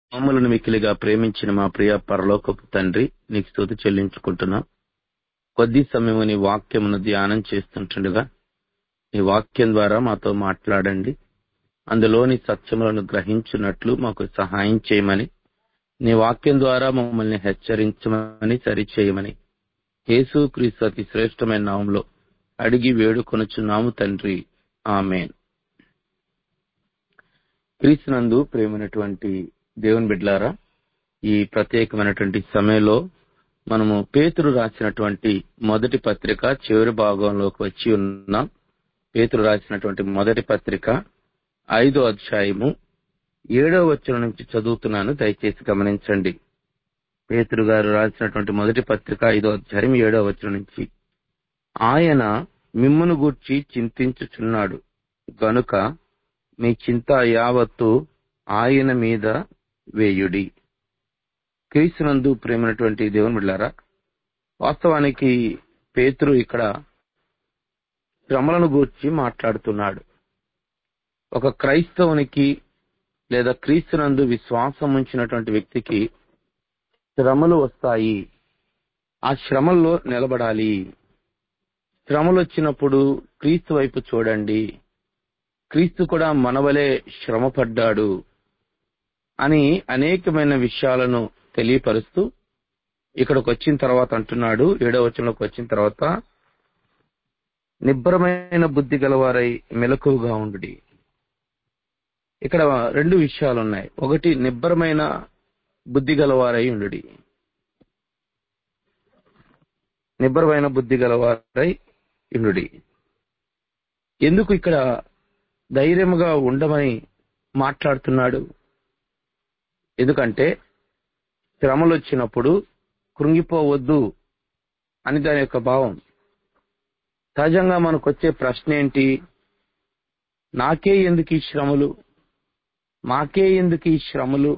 మమ్మలను మిక్కిలిగా ప్రేమించిన మా ప్రియ పరలోకపు తండ్రి నీకు స్తుతి చెల్లించుకుంటున్నాం కొద్ది సమయం నీ వాక్యమును ధ్యానం చేస్తుంటుండగా నీ వాక్యం ద్వారా మాతో మాట్లాడండి అందులోని సత్యములను గ్రహించున్నట్లు మాకు సహాయం చేయమని నీ వాక్యం ద్వారా మమ్మల్ని హెచ్చరించమని సరిచేయమని యేసు క్రీస్తు అతి శ్రేష్టమైన నామంలో అడిగి వేడుకొనుచున్నాము తండ్రి ఆమెన్ క్రీస్తునందు ప్రేమైనటువంటి దేవుని బిడ్లారా ఈ ప్రత్యేకమైనటువంటి సమయంలో మనము పేతురు రాసినటువంటి మొదటి పత్రిక చివరి భాగంలోకి వచ్చి ఉన్నాం పేతురు రాసినటువంటి మొదటి పత్రిక ఐదో అధ్యాయము ఏడో వచనం నుంచి చదువుతున్నాను దయచేసి గమనించండి పేతురు గారు రాసినటువంటి మొదటి పత్రిక ఐదో అధ్యాయం ఏడో వచనం నుంచి ఆయన మిమ్మును గూర్చి చింతించుచున్నాడు గనుక మీ చింత యావత్తు ఆయన మీద వేయుడి క్రీస్తునందు ప్రేమైనటువంటి దేవుని బిడ్డారా వాస్తవానికి పేతురు ఇక్కడ శ్రమలను గూర్చి మాట్లాడుతున్నాడు ఒక క్రైస్తవునికి లేదా క్రీస్తునందు విశ్వాసం ఉంచినటువంటి వ్యక్తికి శ్రమలు వస్తాయి ఆ శ్రమల్లో నిలబడాలి శ్రమలు వచ్చినప్పుడు క్రీస్తు వైపు చూడండి క్రీస్తు కూడా మనవలే శ్రమపడ్డాడు అని అనేకమైన విషయాలను తెలియపరుస్తూ ఇక్కడికి వచ్చిన తర్వాత అంటున్నాడు ఏడవ వచనంలోకి వచ్చిన తర్వాత నిబ్బరమైన బుద్ధి గలవారై మెలకువగా ఉండు ఇక్కడ రెండు విషయాలు ఉన్నాయి ఒకటి నిబ్బరమైన బుద్ధి గలవారై ఉండు నిబ్బరమైన బుద్ధి గలవారై ఉండు ఎందుకు ఇక్కడ ధైర్యముగా ఉండమని మాట్లాడుతున్నాడు ఎందుకంటే శ్రమలు వచ్చినప్పుడు కృంగిపోవద్దు అని దాని యొక్క భావం సహజంగా మనకు వచ్చే ప్రశ్న ఏంటి నాకే ఎందుకు ఈ శ్రమలు మాకే ఎందుకు ఈ శ్రమలు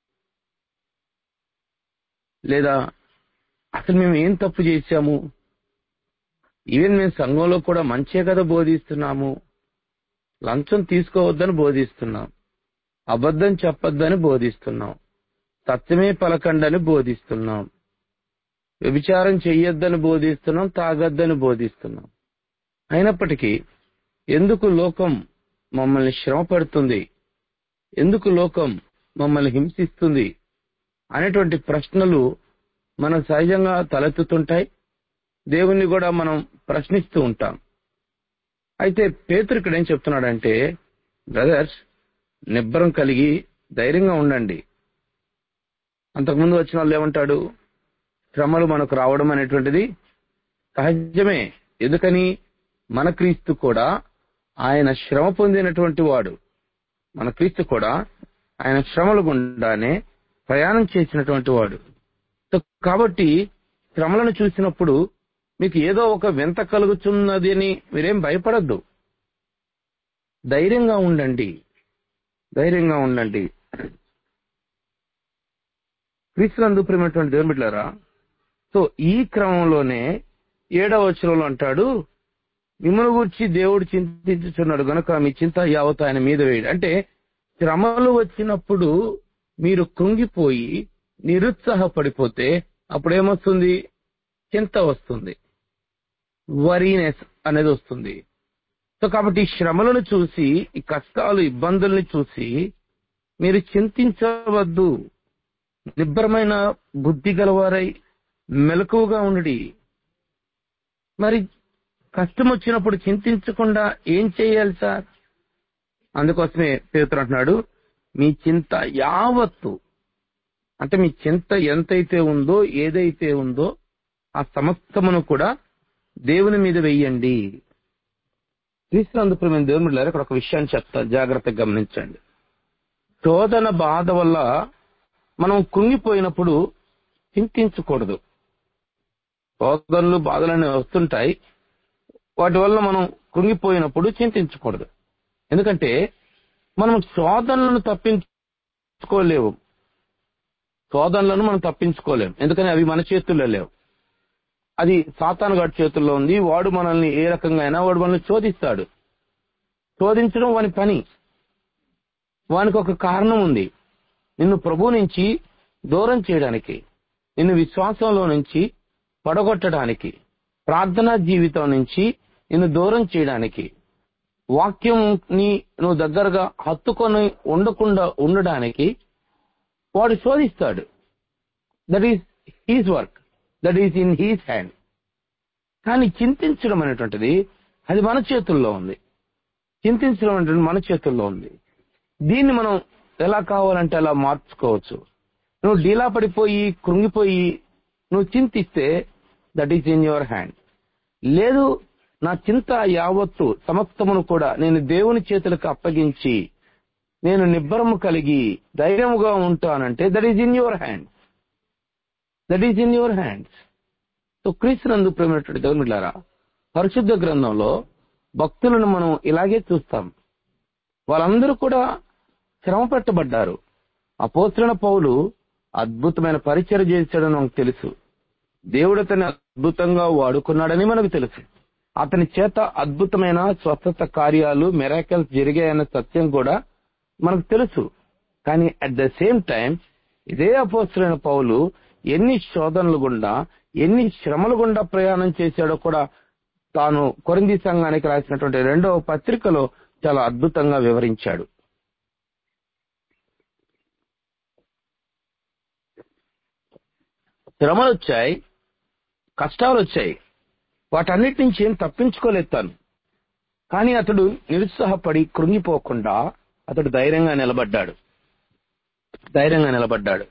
లేదా అసలు మేము ఏం తప్పు చేశాము ఈవెన్ మేము సంఘంలో కూడా మంచే కదా బోధిస్తున్నాము లంచం తీసుకోవద్దని బోధిస్తున్నాం అబద్ధం చెప్పొద్దని బోధిస్తున్నాం సత్యమే పలకండని బోధిస్తున్నాం వ్యభిచారం చెయ్యొద్దని బోధిస్తున్నాం తాగొద్దని బోధిస్తున్నాం అయినప్పటికీ ఎందుకు లోకం మమ్మల్ని శ్రమ పడుతుంది ఎందుకు లోకం మమ్మల్ని హింసిస్తుంది అనేటువంటి ప్రశ్నలు మనం సహజంగా తలెత్తుతుంటాయి దేవుణ్ణి కూడా మనం ప్రశ్నిస్తూ ఉంటాం అయితే పేతురు ఇక్కడ ఏం చెప్తున్నాడంటే బ్రదర్స్ నిబ్బరం కలిగి ధైర్యంగా ఉండండి అంతకుముందు వచ్చిన వాళ్ళు ఏమంటాడు శ్రమలు మనకు రావడం అనేటువంటిది సహజమే ఎందుకని మన క్రీస్తు కూడా ఆయన శ్రమ పొందినటువంటి వాడు మన క్రీస్తు కూడా ఆయన శ్రమల గుండానే ప్రయాణం చేసినటువంటి వాడు కాబట్టి శ్రమలను చూసినప్పుడు మీకు ఏదో ఒక వింత కలుగుతున్నది అని మీరేం భయపడద్దు ధైర్యంగా ఉండండి ధైర్యంగా ఉండండి క్రీస్తునందు ప్రేమటువంటి దేవుని బిడ్డారా సో ఈ క్రమంలోనే ఏడవ వచనంలో అంటాడు మిమ్మల్ని గురించి దేవుడు చింతించుచున్నాడు గనుక మీ చింత యావత్ ఆయన మీద వేయడు అంటే శ్రమలు వచ్చినప్పుడు మీరు కృంగిపోయి నిరుత్సాహపడిపోతే అప్పుడు ఏమొస్తుంది చింత వస్తుంది వరీనెస్ అనేది వస్తుంది సో కాబట్టి ఈ శ్రమలను చూసి ఈ కష్టాలు ఇబ్బందుల్ని చూసి మీరు చింతించవద్దు నిబ్బరమైన బుద్ధి గలవారై మెలకువగా ఉండి మరి కష్టం వచ్చినప్పుడు చింతించకుండా ఏం చేయాలి సార్ అందుకోసమే పేతురు అంటున్నాడు మీ చింత యావత్తు అంటే మీ చింత ఎంతైతే ఉందో ఏదైతే ఉందో ఆ సమస్తమును కూడా దేవుని మీద వెయ్యండి క్రీస్తునందుకు మేము దేవుని ఇక్కడ ఒక విషయాన్ని చెప్తా జాగ్రత్తగా గమనించండి శోధన బాధ వల్ల మనం కృంగిపోయినప్పుడు చింతించకూడదు శోధనలు బాధలనే వస్తుంటాయి వాటి వల్ల మనం కృంగిపోయినప్పుడు చింతించకూడదు ఎందుకంటే మనం శోధనలను తప్పించుకోలేవు శోధనలను మనం తప్పించుకోలేము ఎందుకని అవి మన చేతుల్లో లేవు అది సాతాను గారి చేతుల్లో ఉంది వాడు మనల్ని ఏ రకంగా అయినా వాడు మనల్ని శోధిస్తాడు శోధించడం వాని పని వానికి ఒక కారణం ఉంది నిన్ను ప్రభు నుంచి దూరం చేయడానికి నిన్ను విశ్వాసంలో నుంచి పడగొట్టడానికి ప్రార్థనా జీవితం నుంచి నిన్ను దూరం చేయడానికి వాక్యంని నువ్వు దగ్గరగా హత్తుకొని ఉండకుండా ఉండడానికి వాడు శోధిస్తాడు that is his work that is in his hand కానీ చింతించడం అనేటువంటిది అది మన చేతుల్లో ఉంది చింతించడం అనేటువంటి మన చేతుల్లో ఉంది దీన్ని మనం ఎలా కావాలంటే అలా మార్చుకోవచ్చు నువ్వు డీలా పడిపోయి కృంగిపోయి నువ్వు చింతిస్తే that is in your hand లేదు నా చింత యావత్తు సమస్తమును కూడా నేను దేవుని చేతులకు అప్పగించి నేను నిబ్బరము కలిగి ధైర్యముగా ఉంటానంటే that is in your hand that is in your hands so క్రీస్తునందు ప్రేమైనటువంటి దేవునిలారా పరిశుద్ధ గ్రంథంలో భక్తులను మనం ఇలాగే చూస్తాం వాళ్ళందరూ కూడా శ్రమ పెట్టబడ్డారు అపోసరణ పౌలు అద్భుతమైన పరిచయం చేశాడని మనకు తెలుసు దేవుడు అతన్ని అద్భుతంగా వాడుకున్నాడని మనకు తెలుసు అతని చేత అద్భుతమైన స్వస్థత కార్యాలు మెరాకల్స్ జరిగాయన్న సత్యం కూడా మనకు తెలుసు కానీ అట్ ద సేమ్ టైం ఇదే అపోసరైన పౌలు ఎన్ని శోధనలు గుండా ఎన్ని శ్రమలు గుండా ప్రయాణం చేశాడో కూడా తాను కొరింది సంఘానికి రాసినటువంటి రెండవ పత్రికలో చాలా అద్భుతంగా వివరించాడు శ్రమలు వచ్చాయి కష్టాలు వచ్చాయి వాటన్నిటి నుంచి ఏం తప్పించుకోలేదు తాను కానీ అతడు నిరుత్సాహపడి కృంగిపోకుండా అతడు ధైర్యంగా నిలబడ్డాడు ధైర్యంగా నిలబడ్డాడు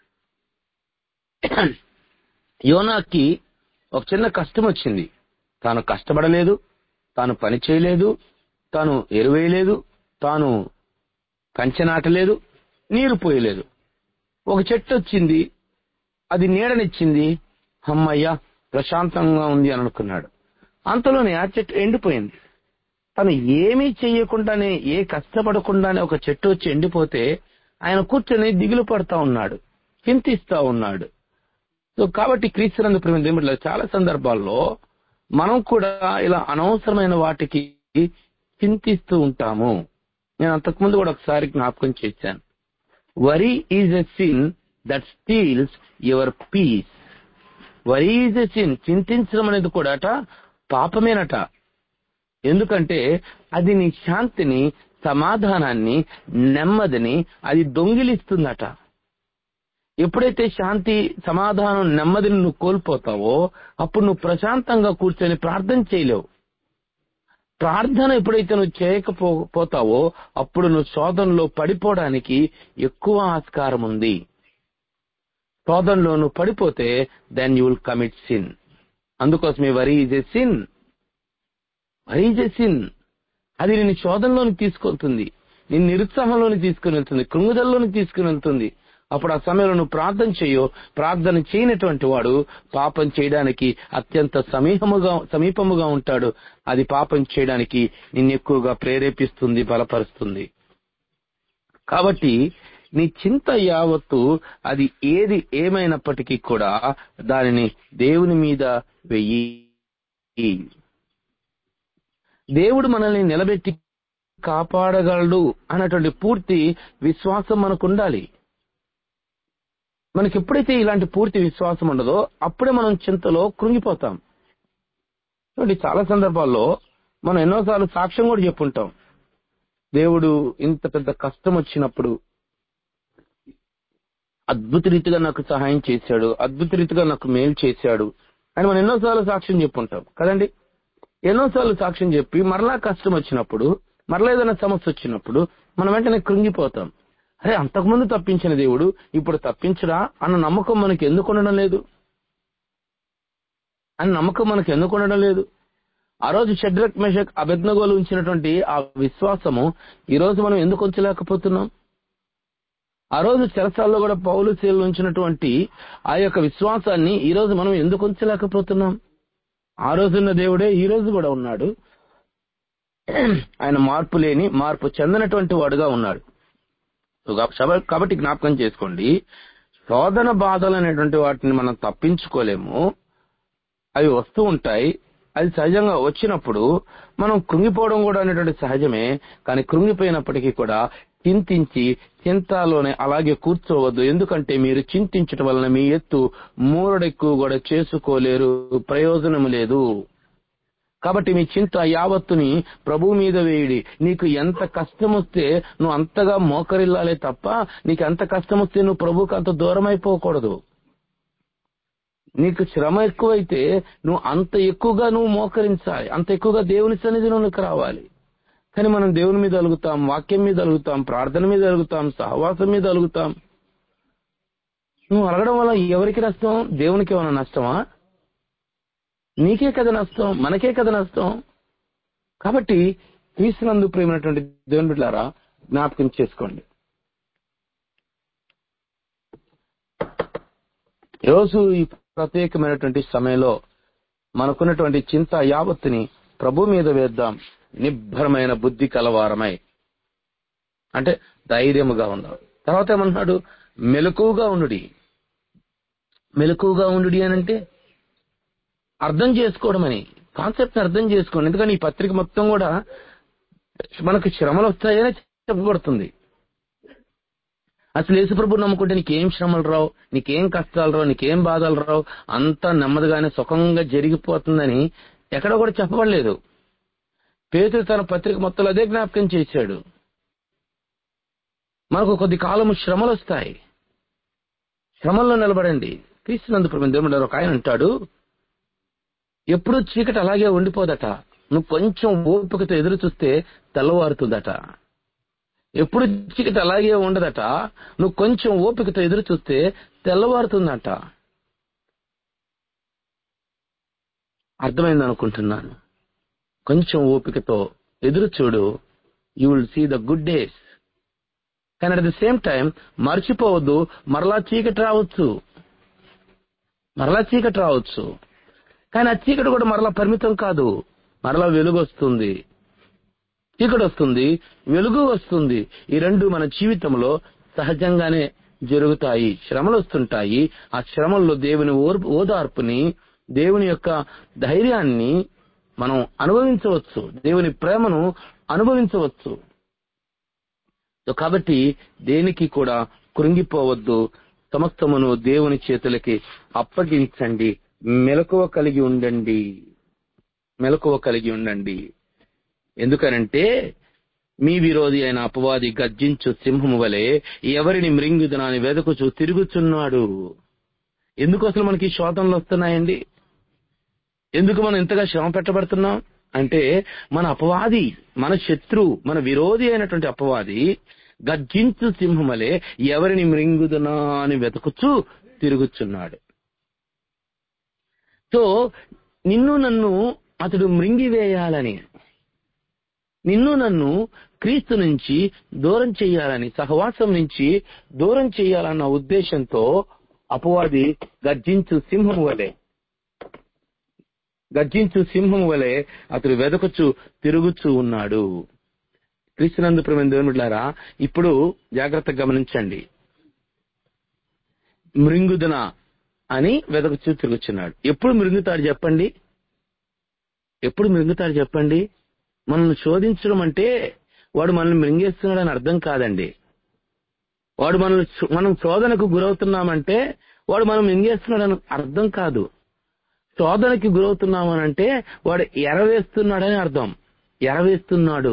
యోనాకి ఒక చిన్న కష్టం వచ్చింది తాను కష్టపడలేదు తాను పని చేయలేదు తాను ఎరువేయలేదు తాను కంచె నాటలేదు నీరు పోయలేదు ఒక చెట్టు వచ్చింది అది నీడనిచ్చింది అమ్మయ్య ప్రశాంతంగా ఉంది అని అనుకున్నాడు అంతలోనే ఆ చెట్టు ఎండిపోయింది తను ఏమీ చెయ్యకుండానే ఏ కష్టపడకుండానే ఒక చెట్టు వచ్చి ఎండిపోతే ఆయన కూర్చొని దిగులు పడతా ఉన్నాడు చింతిస్తా ఉన్నాడు సో కాబట్టి క్రీస్తునందు ప్రేమ దేవుడిలో చాలా సందర్భాల్లో మనం కూడా ఇలా అనవసరమైన వాటికి చింతిస్తూ ఉంటాము నేను అంతకుముందు కూడా ఒకసారి జ్ఞాపకం చేశాను worry is a sin that steals your peace worry is a sin చింతించడం అనేది కూడా అట పాపమేనట ఎందుకంటే అది నీ శాంతిని సమాధానాన్ని నెమ్మదిని అది దొంగిలిస్తుందట ఎప్పుడైతే శాంతి సమాధానం నెమ్మదిని నువ్వు కోల్పోతావో అప్పుడు నువ్వు ప్రశాంతంగా కూర్చొని ప్రార్థన చేయలేవు ప్రార్థన ఎప్పుడైతే నువ్వు చేయకపోతావో అప్పుడు నువ్వు శోధనలో పడిపోవడానికి ఎక్కువ ఆస్కారం ఉంది శోధనలో నువ్వు పడిపోతే then you will commit sin అందుకోసమే worry is a sin worry is a sin అది నేను శోధనలోని తీసుకెళ్తుంది నేను నిరుత్సాహంలోని తీసుకుని వెళ్తుంది కృంగుదలలోని తీసుకుని వెళ్తుంది అప్పుడు ఆ సమయంలో నువ్వు ప్రార్థన చేయో ప్రార్థన చేయనటువంటి వాడు పాపం చేయడానికి అత్యంత సమీపముగా సమీపముగా ఉంటాడు అది పాపం చేయడానికి నిన్ను ఎక్కువగా ప్రేరేపిస్తుంది బలపరుస్తుంది కాబట్టి నీ చింత యావత్తు అది ఏది ఏమైనప్పటికీ కూడా దానిని దేవుని మీద వెయ్యి దేవుడు మనల్ని నిలబెట్టి కాపాడగలడు అన్నటువంటి పూర్తి విశ్వాసం మనకు ఉండాలి మనకి ఎప్పుడైతే ఇలాంటి పూర్తి విశ్వాసం ఉండదో అప్పుడే మనం చింతలో కృంగిపోతాం చూడండి చాలా సందర్భాల్లో మనం ఎన్నోసార్లు సాక్ష్యం కూడా చెప్పుంటాం దేవుడు ఇంత పెద్ద కష్టం వచ్చినప్పుడు అద్భుత రీతిగా నాకు సహాయం చేశాడు అద్భుత రీతిగా నాకు మేలు చేశాడు అని మనం ఎన్నోసార్లు సాక్ష్యం చెప్పుంటాం కదండి ఎన్నోసార్లు సాక్ష్యం చెప్పి మరలా కష్టం వచ్చినప్పుడు మరలా ఏదైనా సమస్య వచ్చినప్పుడు మనం వెంటనే కృంగిపోతాం అరే అంతకుముందు తప్పించిన దేవుడు ఇప్పుడు తప్పించడా అన్న నమ్మకం మనకి ఎందుకు ఉండడం లేదు అని నమ్మకం మనకు ఎందుకు ఉండడం లేదు ఆ రోజు షడ్రక్ మెషక్ అభిజ్ఞగోలు ఉంచినటువంటి ఆ విశ్వాసము ఈ రోజు మనం ఎందుకు ఉంచలేకపోతున్నాం ఆ రోజు చెరసాల్లో కూడా పౌలు శీలు ఉంచినటువంటి ఆ యొక్క విశ్వాసాన్ని ఈ రోజు మనం ఎందుకు ఉంచలేకపోతున్నాం ఆ రోజున్న దేవుడే ఈ రోజు కూడా ఉన్నాడు ఆయన మార్పు లేని మార్పు చెందినటువంటి వాడుగా ఉన్నాడు కాబట్టి జ్ఞాపకం చేసుకోండి శోధన బాధలు అనేటువంటి వాటిని మనం తప్పించుకోలేము అవి వస్తూ ఉంటాయి అది సహజంగా వచ్చినప్పుడు మనం కృంగిపోవడం కూడా అనేటువంటి సహజమే కానీ కృంగిపోయినప్పటికీ కూడా చింతించి చింతలోనే అలాగే కూర్చోవద్దు ఎందుకంటే మీరు చింతించటం వలన మీ ఎత్తు మూరడెక్కువ కూడా చేసుకోలేరు ప్రయోజనం లేదు కాబట్టి మీ చింత యావత్తుని ప్రభు మీద వేయడి నీకు ఎంత కష్టం వస్తే నువ్వు అంతగా మోకరిల్లాలే తప్ప నీకు ఎంత కష్టం వస్తే నువ్వు ప్రభుకి అంత దూరం అయిపోకూడదు నీకు శ్రమ ఎక్కువైతే నువ్వు అంత ఎక్కువగా నువ్వు మోకరించాలి అంత ఎక్కువగా దేవుని సన్నిధిలోనికి రావాలి కానీ మనం దేవుని మీద అలుగుతాం వాక్యం మీద అలుగుతాం ప్రార్థన మీద అలుగుతాం సహవాసం మీద అలుగుతాం నువ్వు అలగడం వల్ల ఎవరికి నష్టం దేవునికి ఏమైనా నష్టమా నీకే కదా నష్టం మనకే కదా నష్టం కాబట్టి క్రీస్తునందు ప్రేమైనటువంటి దేవుని బిడ్డారా జ్ఞాపకం చేసుకోండి ఈరోజు ఈ ప్రత్యేకమైనటువంటి సమయంలో మనకున్నటువంటి చింత యావత్తుని ప్రభు మీద వేద్దాం నిబ్బరమైన బుద్ధి కలవారమై అంటే ధైర్యముగా ఉందాం తర్వాత ఏమంటున్నాడు మెలకువగా ఉండుడి మెలకువగా ఉండుడి అని అంటే అర్థం చేసుకోవడం అని కాన్సెప్ట్ అర్థం చేసుకోండి ఎందుకంటే ఈ పత్రిక మొత్తం కూడా మనకు శ్రమలు వస్తాయని చెప్పబడుతుంది అసలు యేసుప్రభు నమ్ముకుంటే నీకేం శ్రమలు రావు నీకేం కష్టాలు రావు నీకేం బాధలు రావు అంతా నెమ్మదిగానే సుఖంగా జరిగిపోతుందని ఎక్కడ కూడా చెప్పబడలేదు పేతురు తన పత్రిక మొత్తంలో అదే జ్ఞాపకం చేశాడు మనకు కొద్ది కాలము శ్రమలు వస్తాయి శ్రమల్లో నిలబడండి క్రీస్తునందు ప్రభు దేవుడు ఒక ఆయన అంటాడు ఎప్పుడు చీకటి అలాగే ఉండిపోదట నువ్వు కొంచెం ఓపికతో ఎదురు చూస్తే తెల్లవారుతుందట ఎప్పుడు చీకటి అలాగే ఉండదట నువ్వు కొంచెం ఓపికతో ఎదురు చూస్తే తెల్లవారుతుందట అర్థమైంది అనుకుంటున్నాను కొంచెం ఓపికతో ఎదురు చూడు you will see the good days కానీ అట్ ద సేమ్ టైం మర్చిపోవద్దు మరలా చీకటి రావచ్చు మరలా చీకటి రావచ్చు కానీ ఆ చీకటి కూడా మరలా పరిమితం కాదు మరలా వెలుగు వస్తుంది చీకటి వస్తుంది వెలుగు వస్తుంది ఈ రెండు మన జీవితంలో సహజంగానే జరుగుతాయి శ్రమలు వస్తుంటాయి ఆ శ్రమల్లో దేవుని ఓర్పు ఓదార్పుని దేవుని యొక్క ధైర్యాన్ని మనం అనుభవించవచ్చు దేవుని ప్రేమను అనుభవించవచ్చు సో కాబట్టి దేనికి కూడా కృంగిపోవద్దు సమస్తమును దేవుని చేతులకి అప్పగించండి మెలకువ కలిగి ఉండండి మెలకువ కలిగి ఉండండి ఎందుకనంటే మీ విరోధి అయిన అపవాది గర్జించు సింహము వలె ఎవరిని మృంగుదనాన్ని వెదకుచు తిరుగుచున్నాడు ఎందుకు అసలు మనకి ఈ శోధనలు వస్తున్నాయండి ఎందుకు మనం ఇంతగా శ్రమ పెట్టబడుతున్నాం అంటే మన అపవాది మన శత్రు మన విరోధి అయినటువంటి అపవాది గర్జించు సింహమలే ఎవరిని మృంగుదనా అని వెతుకుచూ తిరుగుచున్నాడు సో నిన్ను నన్ను అతడు మృంగివేయాలని నిన్ను నన్ను క్రీస్తు నుంచి దూరం చేయాలని సహవాసం నుంచి దూరం చేయాలన్న ఉద్దేశంతో అపవాది గర్జించు సింహం వలె గర్జించు సింహం వలె అతడు వెదకుచు తిరుగుచూ ఉన్నాడు క్రీస్తునందు ప్రేమ దేవునిలారా ఇప్పుడు జాగ్రత్త గమనించండి మృంగుదన అని వెదకుచూ తిరుగుచున్నాడు ఎప్పుడు మృంగుతాడు చెప్పండి ఎప్పుడు మృంగుతాడు చెప్పండి మనల్ని శోధించడం అంటే వాడు మనల్ని మృంగేస్తున్నాడని అర్థం కాదండి వాడు మనల్ని మనం శోధనకు గురవుతున్నామంటే వాడు మనం మింగేస్తున్నాడని అర్థం కాదు శోధనకి గురవుతున్నామనంటే వాడు ఎరవేస్తున్నాడని అర్థం ఎరవేస్తున్నాడు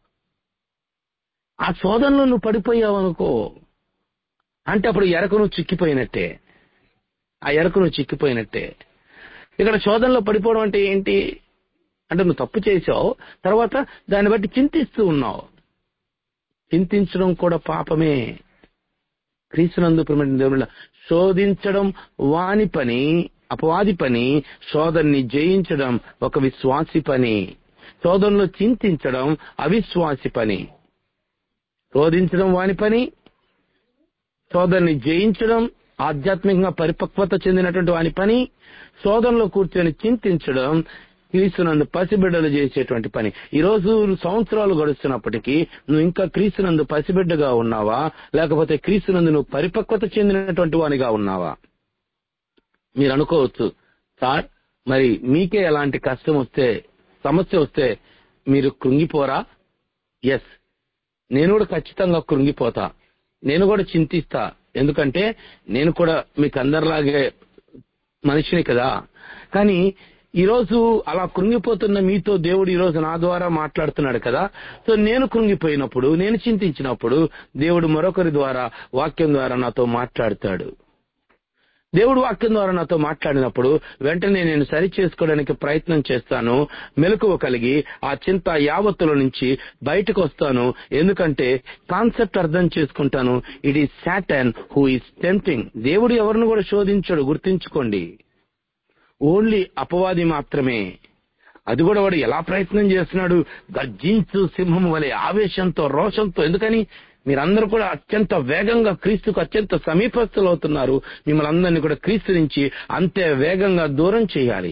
ఆ శోధనలో నువ్వు పడిపోయావు అనుకో అంటే అప్పుడు ఎరకు నువ్వు చిక్కిపోయినట్టే ఆ ఎరకు నువ్వు చిక్కిపోయినట్టే ఇక్కడ శోధనలో పడిపోవడం అంటే ఏంటి అంటే నువ్వు తప్పు చేసావు తర్వాత దాన్ని బట్టి చింతిస్తూ ఉన్నావు చింతించడం కూడా పాపమే క్రీస్తునందు దేవుళ్ళ శోధించడం వాని పని అపవాది పని శోధన్ని జయించడం ఒక విశ్వాసి పని శోధనలో చింతించడం అవిశ్వాసి పని శోధించడం వాని పని శోధనని జయించడం ఆధ్యాత్మికంగా పరిపక్వత చెందినటువంటి వాని పని శోధనలో కూర్చొని చింతించడం క్రీస్తునందు పసిబిడ్డలు చేసేటువంటి పని ఈ రోజు సంవత్సరాలు గడుస్తున్నప్పటికీ నువ్వు ఇంకా క్రీస్తునందు పసిబిడ్డగా ఉన్నావా లేకపోతే క్రీస్తునందు నువ్వు పరిపక్వత చెందినటువంటి వానిగా ఉన్నావా మీరు అనుకోవచ్చు సార్ మరి మీకే ఎలాంటి కష్టం వస్తే సమస్య వస్తే మీరు కృంగిపోరా ఎస్ నేను కూడా ఖచ్చితంగా కృంగిపోతా నేను కూడా చింతిస్తా ఎందుకంటే నేను కూడా మీకు అందరిలాగే మనిషిని కదా కానీ ఈరోజు అలా కృంగిపోతున్న మీతో దేవుడు ఈరోజు నా ద్వారా మాట్లాడుతున్నాడు కదా సో నేను కృంగిపోయినప్పుడు నేను చింతించినప్పుడు దేవుడు మరొకరి ద్వారా వాక్యం ద్వారా నాతో మాట్లాడతాడు దేవుడు వాక్యం ద్వారా నాతో మాట్లాడినప్పుడు వెంటనే నేను సరి చేసుకోవడానికి ప్రయత్నం చేస్తాను మెలకువ కలిగి ఆ చింత యావత్తుల నుంచి బయటకు వస్తాను ఎందుకంటే కాన్సెప్ట్ అర్థం చేసుకుంటాను it is Satan who is tempting దేవుడు ఎవరిని కూడా శోధించడు గుర్తించుకోండి ఓన్లీ అపవాది మాత్రమే అది కూడా వాడు ఎలా ప్రయత్నం చేస్తున్నాడు గర్జించు సింహం వలె ఆవేశంతో రోషంతో ఎందుకని మీరందరూ కూడా అత్యంత వేగంగా క్రీస్తుకు అత్యంత సమీపస్తులు అవుతున్నారు మిమ్మల్ని అందరినీ కూడా క్రీస్తు నుంచి అంతే వేగంగా దూరం చేయాలి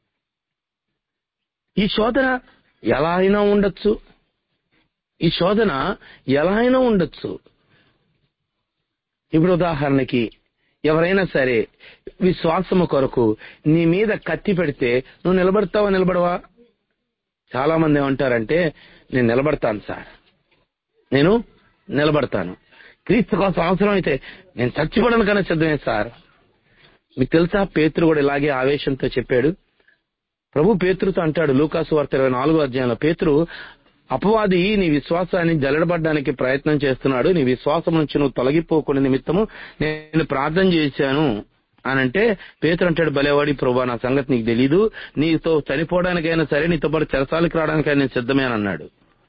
ఈ శోధన ఎలా అయినా ఉండొచ్చు ఈ శోధన ఎలా అయినా ఉండొచ్చు ఇప్పుడు ఉదాహరణకి ఎవరైనా సరే విశ్వాసము కొరకు నీ మీద కత్తి పెడితే నువ్వు నిలబడతావా నిలబడవా చాలా మంది ఏమంటారంటే నేను నిలబడతాను సార్ నేను నిలబడతాను క్రీస్తు కోసం అవసరం అయితే నేను చచ్చిపోవడం కన్నా సిద్ధమే సార్ మీకు తెలుసా పేతురు కూడా ఇలాగే ఆవేశంతో చెప్పాడు ప్రభు పేతురుతో అంటాడు లూకాసు వార్త ఇరవై నాలుగో అధ్యాయంలో పేతురు అపవాది నీ విశ్వాసాన్ని జల్లడబడ్డానికి ప్రయత్నం చేస్తున్నాడు నీ విశ్వాసం నుంచి నువ్వు తొలగిపోకుండా నిమిత్తము నేను ప్రార్థన చేశాను అని అంటే పేతురు అంటాడు బలేవాడి ప్రభా నా సంగతి నీకు తెలీదు నీతో చనిపోవడానికైనా సరే నీతో పాటు చెరసాలకు రావడానికైనా నేను సిద్ధమే అని అన్నాడు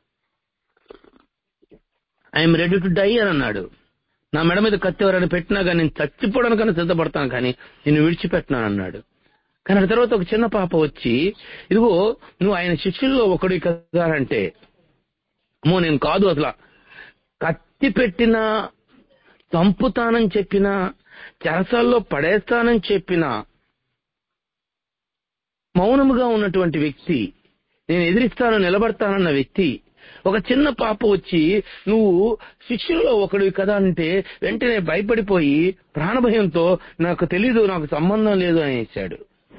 ఐఎమ్ రెడీ టు డై అని అన్నాడు నా మెడ మీద కత్తి ఎవరైనా పెట్టినా కానీ నేను చచ్చిపోవడానికైనా సిద్ధపడతాను కానీ నిన్ను విడిచిపెట్టినాను అన్నాడు కానీ ఆ తర్వాత ఒక చిన్న పాప వచ్చి ఇదిగో నువ్వు ఆయన శిష్యుల్లో ఒకడి కదా అంటే అమ్మో నేను కాదు అసలు కత్తి పెట్టినా చంపుతానని చెప్పినా చెరసాల్లో పడేస్తానని చెప్పినా మౌనముగా ఉన్నటువంటి వ్యక్తి నేను ఎదిరిస్తాను నిలబడతానన్న వ్యక్తి ఒక చిన్న పాప వచ్చి నువ్వు శిష్యుల్లో ఒకడివి కదా అంటే వెంటనే భయపడిపోయి ప్రాణభయంతో నాకు తెలీదు నాకు సంబంధం లేదు అనేసాడు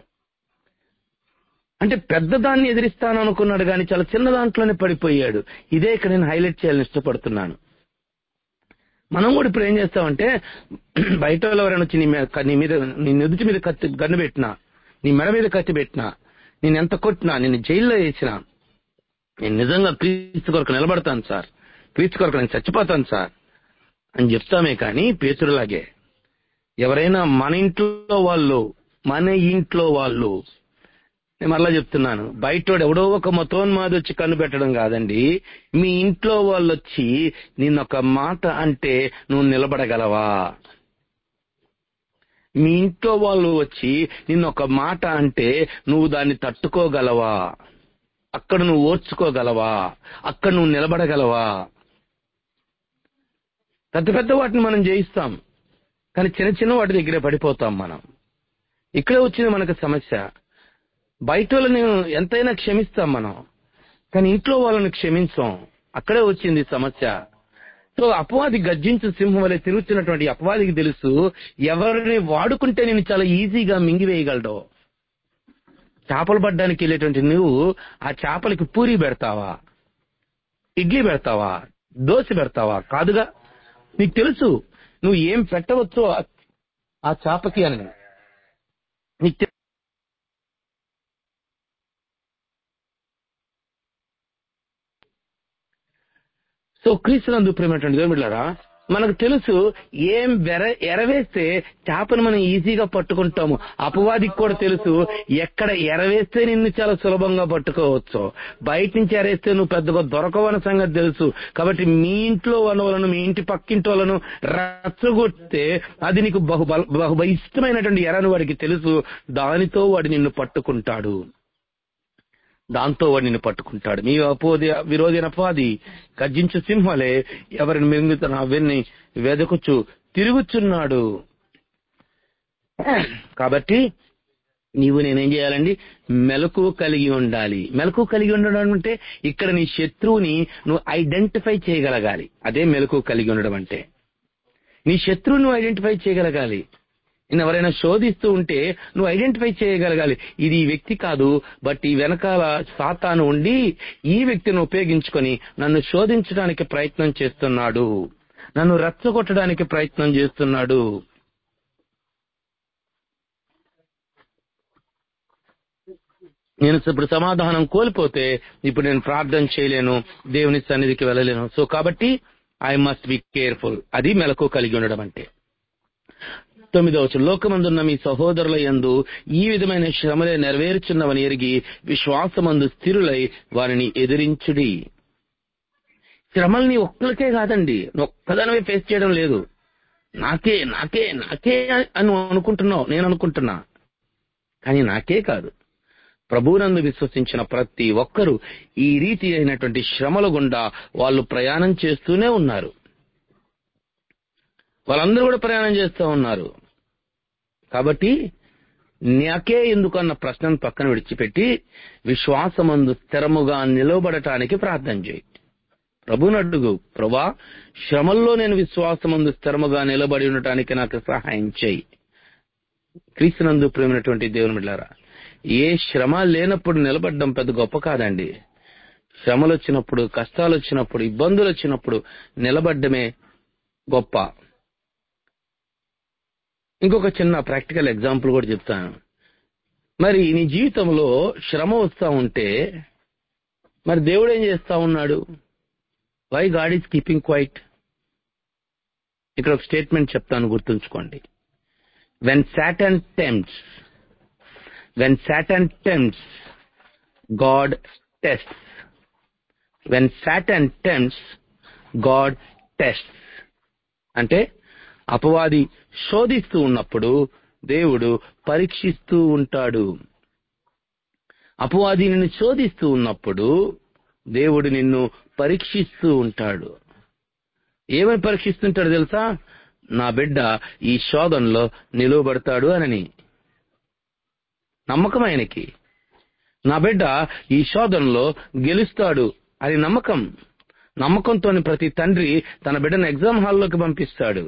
అంటే పెద్ద దాన్ని ఎదిరిస్తాను అనుకున్నాడు కానీ చాలా చిన్న దాంట్లోనే పడిపోయాడు ఇదే ఇక్కడ నేను హైలైట్ చేయాలని ఇష్టపడుతున్నాను మనం కూడా ఇప్పుడు ఏం చేస్తామంటే బయట వాళ్ళు ఎవరైనా వచ్చి నీ మీద నీ మీద నీ నుదుటి మీద కత్తి గన్ను పెట్టినా నీ మెడ మీద కత్తి పెట్టినా నేను ఎంత కొట్టినా నేను జైల్లో వేసినా నేను నిజంగా క్రీస్తు కొరకు నిలబడతాను సార్ క్రీస్తు కొరకు నేను చచ్చిపోతాను సార్ అని చెప్తామే కానీ పేతురులాగే ఎవరైనా మన ఇంట్లో వాళ్ళు మన ఇంట్లో వాళ్ళు నేను మరలా చెప్తున్నాను బయటోడు ఎవడో ఒక మతోన్మాది వచ్చి కన్ను పెట్టడం కాదండి మీ ఇంట్లో వాళ్ళు వచ్చి నిన్నొక మాట అంటే నువ్వు నిలబడగలవా మీ ఇంట్లో వాళ్ళు వచ్చి నిన్నొక మాట అంటే నువ్వు దాన్ని తట్టుకోగలవా అక్కడ నువ్వు ఓర్చుకోగలవా అక్కడ నువ్వు నిలబడగలవా పెద్ద పెద్ద వాటిని మనం జయిస్తాం కానీ చిన్న చిన్న వాటి దగ్గరే పడిపోతాం మనం ఇక్కడే వచ్చింది మనకు సమస్య బయట వాళ్ళని ఎంతైనా క్షమిస్తాం మనం కానీ ఇంట్లో వాళ్ళని క్షమించాం అక్కడే వచ్చింది సమస్య సో అపవాది గర్జించు సింహం వలె తిరుగుతున్నటువంటి అపవాదికి తెలుసు ఎవరిని వాడుకుంటే నేను చాలా ఈజీగా మింగివేయగలడో చేపలు పడ్డానికి వెళ్ళేటువంటి నువ్వు ఆ చేపలకి పూరి పెడతావా ఇడ్లీ పెడతావా దోశ పెడతావా కాదుగా నీకు తెలుసు నువ్వు ఏం పెట్టవచ్చో ఆ- ఆ చేపకి అని నీకు తె- సో క్రీస్తునందు ప్రేమటువంటి దేవుడిలారా మనకు తెలుసు ఏం వెర ఎరవేస్తే చేపను మనం ఈజీగా పట్టుకుంటాము అపవాదికి కూడా తెలుసు ఎక్కడ ఎరవేస్తే నిన్ను చాలా సులభంగా పట్టుకోవచ్చు బయట నుంచి ఎరేస్తే నువ్వు పెద్దగా దొరకవన్న సంగతి తెలుసు కాబట్టి మీ ఇంట్లో వాళ్ళను మీ ఇంటి పక్కింటి వాళ్ళను రచ్చగొడితే అది నీకు బహు బల- బహు ఇష్టమైనటువంటి ఎరని వాడికి తెలుసు దానితో వాడు నిన్ను పట్టుకుంటాడు దాంతో వాడు నిన్ను పట్టుకుంటాడు మీ అపోది విరోధి అపవాది గర్జించు సింహలే ఎవరిని మింగుతున్న అవన్నీ వెదకుచు తిరుగుచున్నాడు కాబట్టి నీవు నేనేం చేయాలండి మెలకు కలిగి ఉండాలి మెలకు కలిగి ఉండడం అంటే ఇక్కడ నీ శత్రువుని నువ్వు ఐడెంటిఫై చేయగలగాలి అదే మెలకు కలిగి ఉండడం అంటే నీ శత్రువుని నువ్వు ఐడెంటిఫై చేయగలగాలి నేను ఎవరైనా శోధిస్తూ ఉంటే నువ్వు ఐడెంటిఫై చేయగలగాలి ఇది ఈ వ్యక్తి కాదు బట్ ఈ వెనకాల సాతాను ఉండి ఈ వ్యక్తిని ఉపయోగించుకొని నన్ను శోధించడానికి ప్రయత్నం చేస్తున్నాడు నన్ను రెచ్చగొట్టడానికి ప్రయత్నం చేస్తున్నాడు నేను ఇప్పుడు సమాధానం కోల్పోతే ఇప్పుడు నేను ప్రార్థన చేయలేను దేవుని సన్నిధికి వెళ్ళలేను సో కాబట్టి ఐ మస్ట్ బి కేర్ఫుల్ అది మెలకు కలిగి ఉండడం అంటే తొమ్మిదవ వచనం, లోకమందున్న మీ సహోదరుల యందు ఈ విధమైన శ్రమలే నెరవేర్చున్నవని ఎరిగి విశ్వాసమందు స్థిరులై వారిని ఎదిరించుడి శ్రమల్ని ఒక్కరికే కాదండి నువ్వు ఒక్కదానివే ఫేస్ చేయడం లేదు నాకే నాకే నాకే అని నువ్వు అనుకుంటున్నావు నేను అనుకుంటున్నా కానీ నాకే కాదు ప్రభువునందు విశ్వసించిన ప్రతి ఒక్కరూ ఈ రీతి అయినటువంటి శ్రమల గుండా వాళ్ళు ప్రయాణం చేస్తూనే ఉన్నారు వాళ్ళందరూ కూడా ప్రయాణం చేస్తూ ఉన్నారు కాబట్టి నాకే ఎందుకు అన్న ప్రశ్నను పక్కన విడిచిపెట్టి విశ్వాసమందు స్థిరముగా నిలవబడటానికి ప్రార్థన చేయి ప్రభుని అడుగు ప్రభా శ్రమల్లో నేను విశ్వాసమందు స్థిరముగా నిలబడి ఉండటానికి నాకు సహాయం చేయి క్రీస్తునందు ప్రేమైనటువంటి దేవుని బిడ్డారా ఏ శ్రమ లేనప్పుడు నిలబడడం పెద్ద గొప్ప కాదండి శ్రమలు వచ్చినప్పుడు కష్టాలు వచ్చినప్పుడు ఇబ్బందులు వచ్చినప్పుడు నిలబడ్డమే గొప్ప ఇంకొక చిన్న ప్రాక్టికల్ ఎగ్జాంపుల్ కూడా చెప్తాను మరి నీ జీవితంలో శ్రమ వస్తా ఉంటే మరి దేవుడు ఏం చేస్తా ఉన్నాడు why God is keeping quiet ఇక్కడ ఒక స్టేట్మెంట్ చెప్తాను గుర్తుంచుకోండి when Satan tempts when Satan tempts God test when Satan tempts God test అంటే అపవాది శోధిస్తూ ఉన్నప్పుడు దేవుడు పరీక్షిస్తూ ఉంటాడు అపవాది నిన్ను శోధిస్తూ ఉన్నప్పుడు దేవుడు నిన్ను పరీక్షిస్తూ ఉంటాడు ఏమని పరీక్షిస్తుంటాడు తెలుసా నా బిడ్డ ఈ శోధనలో నిలువబడతాడు అనని నమ్మకం ఆయనకి నా బిడ్డ ఈ శోధనలో గెలుస్తాడు అని నమ్మకం నమ్మకంతోని ప్రతి తండ్రి తన బిడ్డను ఎగ్జామ్ హాల్లోకి పంపిస్తాడు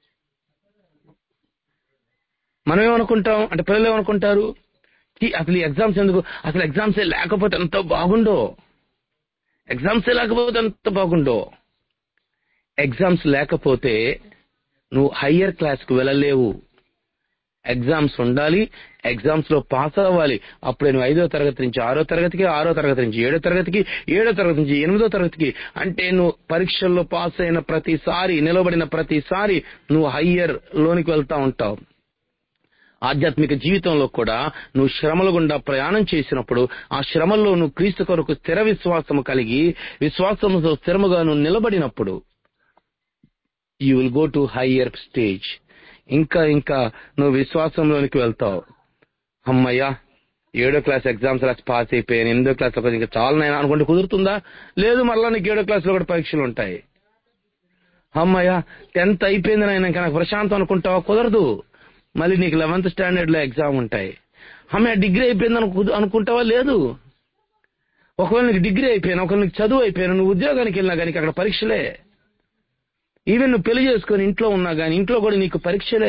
మనం ఏమనుకుంటాం అంటే పిల్లలు ఏమనుకుంటారు "ఛీ, అసలు ఈ ఎగ్జామ్స్ ఎందుకు అసలు ఎగ్జామ్స్ లేకపోతే ఎంత బాగుండో ఎగ్జామ్స్ లేకపోతే ఎంత బాగుండో ఎగ్జామ్స్ లేకపోతే నువ్వు హయ్యర్ క్లాస్ కు వెళ్ళలేవు ఎగ్జామ్స్ ఉండాలి ఎగ్జామ్స్ లో పాస్ అవ్వాలి అప్పుడే నువ్వు ఐదో తరగతి నుంచి ఆరో తరగతికి ఆరో తరగతి నుంచి ఏడో తరగతికి ఏడో తరగతి నుంచి ఎనిమిదో తరగతికి అంటే నువ్వు పరీక్షల్లో పాస్ అయిన ప్రతిసారి నిలబడిన ప్రతిసారి నువ్వు హయ్యర్ లోనికి వెళ్తా ఉంటావు ఆధ్యాత్మిక జీవితంలో కూడా నువ్వు శ్రమల గుండా ప్రయాణం చేసినప్పుడు ఆ శ్రమల్లో నువ్వు క్రీస్తు కొరకు స్థిర విశ్వాసము కలిగి విశ్వాసముతో స్థిరముగా నువ్వు నిలబడినప్పుడు you will go to higher stage ఇంకా ఇంకా నువ్వు విశ్వాసంలోనికి వెళ్తావు అమ్మయ్యా ఏడో క్లాస్ ఎగ్జామ్స్ రాసి పాస్ అయిపోయాను ఎనిమిదో క్లాస్ లో ఇంకా చాలా నేను అనుకుంటే కుదురుతుందా లేదు మరలా నీకు ఏడో క్లాస్ లో కూడా పరీక్షలు ఉంటాయి అమ్మయ్య టెన్త్ అయిపోయింది నాయన ఇంకా నాకు ప్రశాంతం అనుకుంటావా కుదరదు మళ్ళీ నీకు లెవెన్త్ స్టాండర్డ్ లో ఎగ్జామ్ ఉంటాయి అమ్మాయి డిగ్రీ అయిపోయింది అనుకు అనుకుంటావా లేదు ఒకవేళ నీకు డిగ్రీ అయిపోయినా ఒకవేళ నీకు చదువు అయిపోయినా నువ్వు ఉద్యోగానికి వెళ్ళినా కానీ అక్కడ పరీక్షలే ఈవెన్ నువ్వు పెళ్లి చేసుకొని ఇంట్లో ఉన్నా కానీ ఇంట్లో కూడా నీకు పరీక్షలే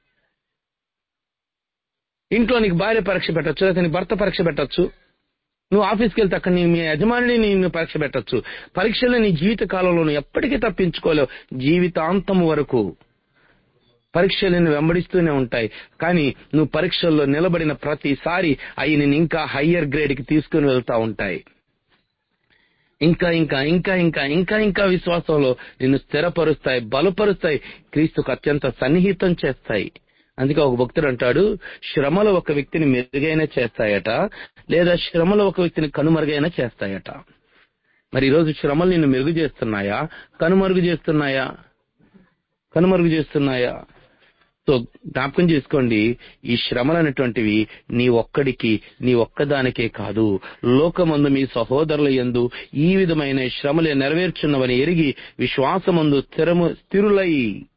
ఇంట్లో నీకు భార్య పరీక్ష పెట్టచ్చు లేదా నీ భర్త పరీక్ష పెట్టచ్చు నువ్వు ఆఫీస్కి వెళ్తే అక్కడ నీ మీ యజమానిని నిన్ను పరీక్ష పెట్టచ్చు పరీక్షలు నీ జీవిత కాలంలో నువ్వు ఎప్పటికీ తప్పించుకోలేవు జీవితాంతం వరకు పరీక్షలు నిన్ను వెంబడిస్తూనే ఉంటాయి కానీ నువ్వు పరీక్షల్లో నిలబడిన ప్రతిసారి అవి నేను ఇంకా హయ్యర్ గ్రేడ్ కి తీసుకుని వెళ్తా ఉంటాయి ఇంకా ఇంకా ఇంకా ఇంకా ఇంకా ఇంకా విశ్వాసంలో నిన్ను స్థిరపరుస్తాయి బలపరుస్తాయి క్రీస్తుకు అత్యంత సన్నిహితం చేస్తాయి అందుకే ఒక భక్తుడు అంటాడు శ్రమలు ఒక వ్యక్తిని మెరుగైన చేస్తాయట లేదా శ్రమలు ఒక వ్యక్తిని కనుమరుగైన చేస్తాయట మరి ఈరోజు శ్రమలు నిన్ను మెరుగు చేస్తున్నాయా కనుమరుగు చేస్తున్నాయా కనుమరుగు చేస్తున్నాయా సో జ్ఞాపకం చేసుకోండి ఈ శ్రమలు అనేటువంటివి నీ ఒక్కడికి నీ ఒక్కదానికే కాదు లోకమందు మీ సహోదరుల యందు ఈ విధమైన శ్రమలే నెరవేర్చున్నవని ఎరిగి విశ్వాసమందు స్థిరము స్థిరులై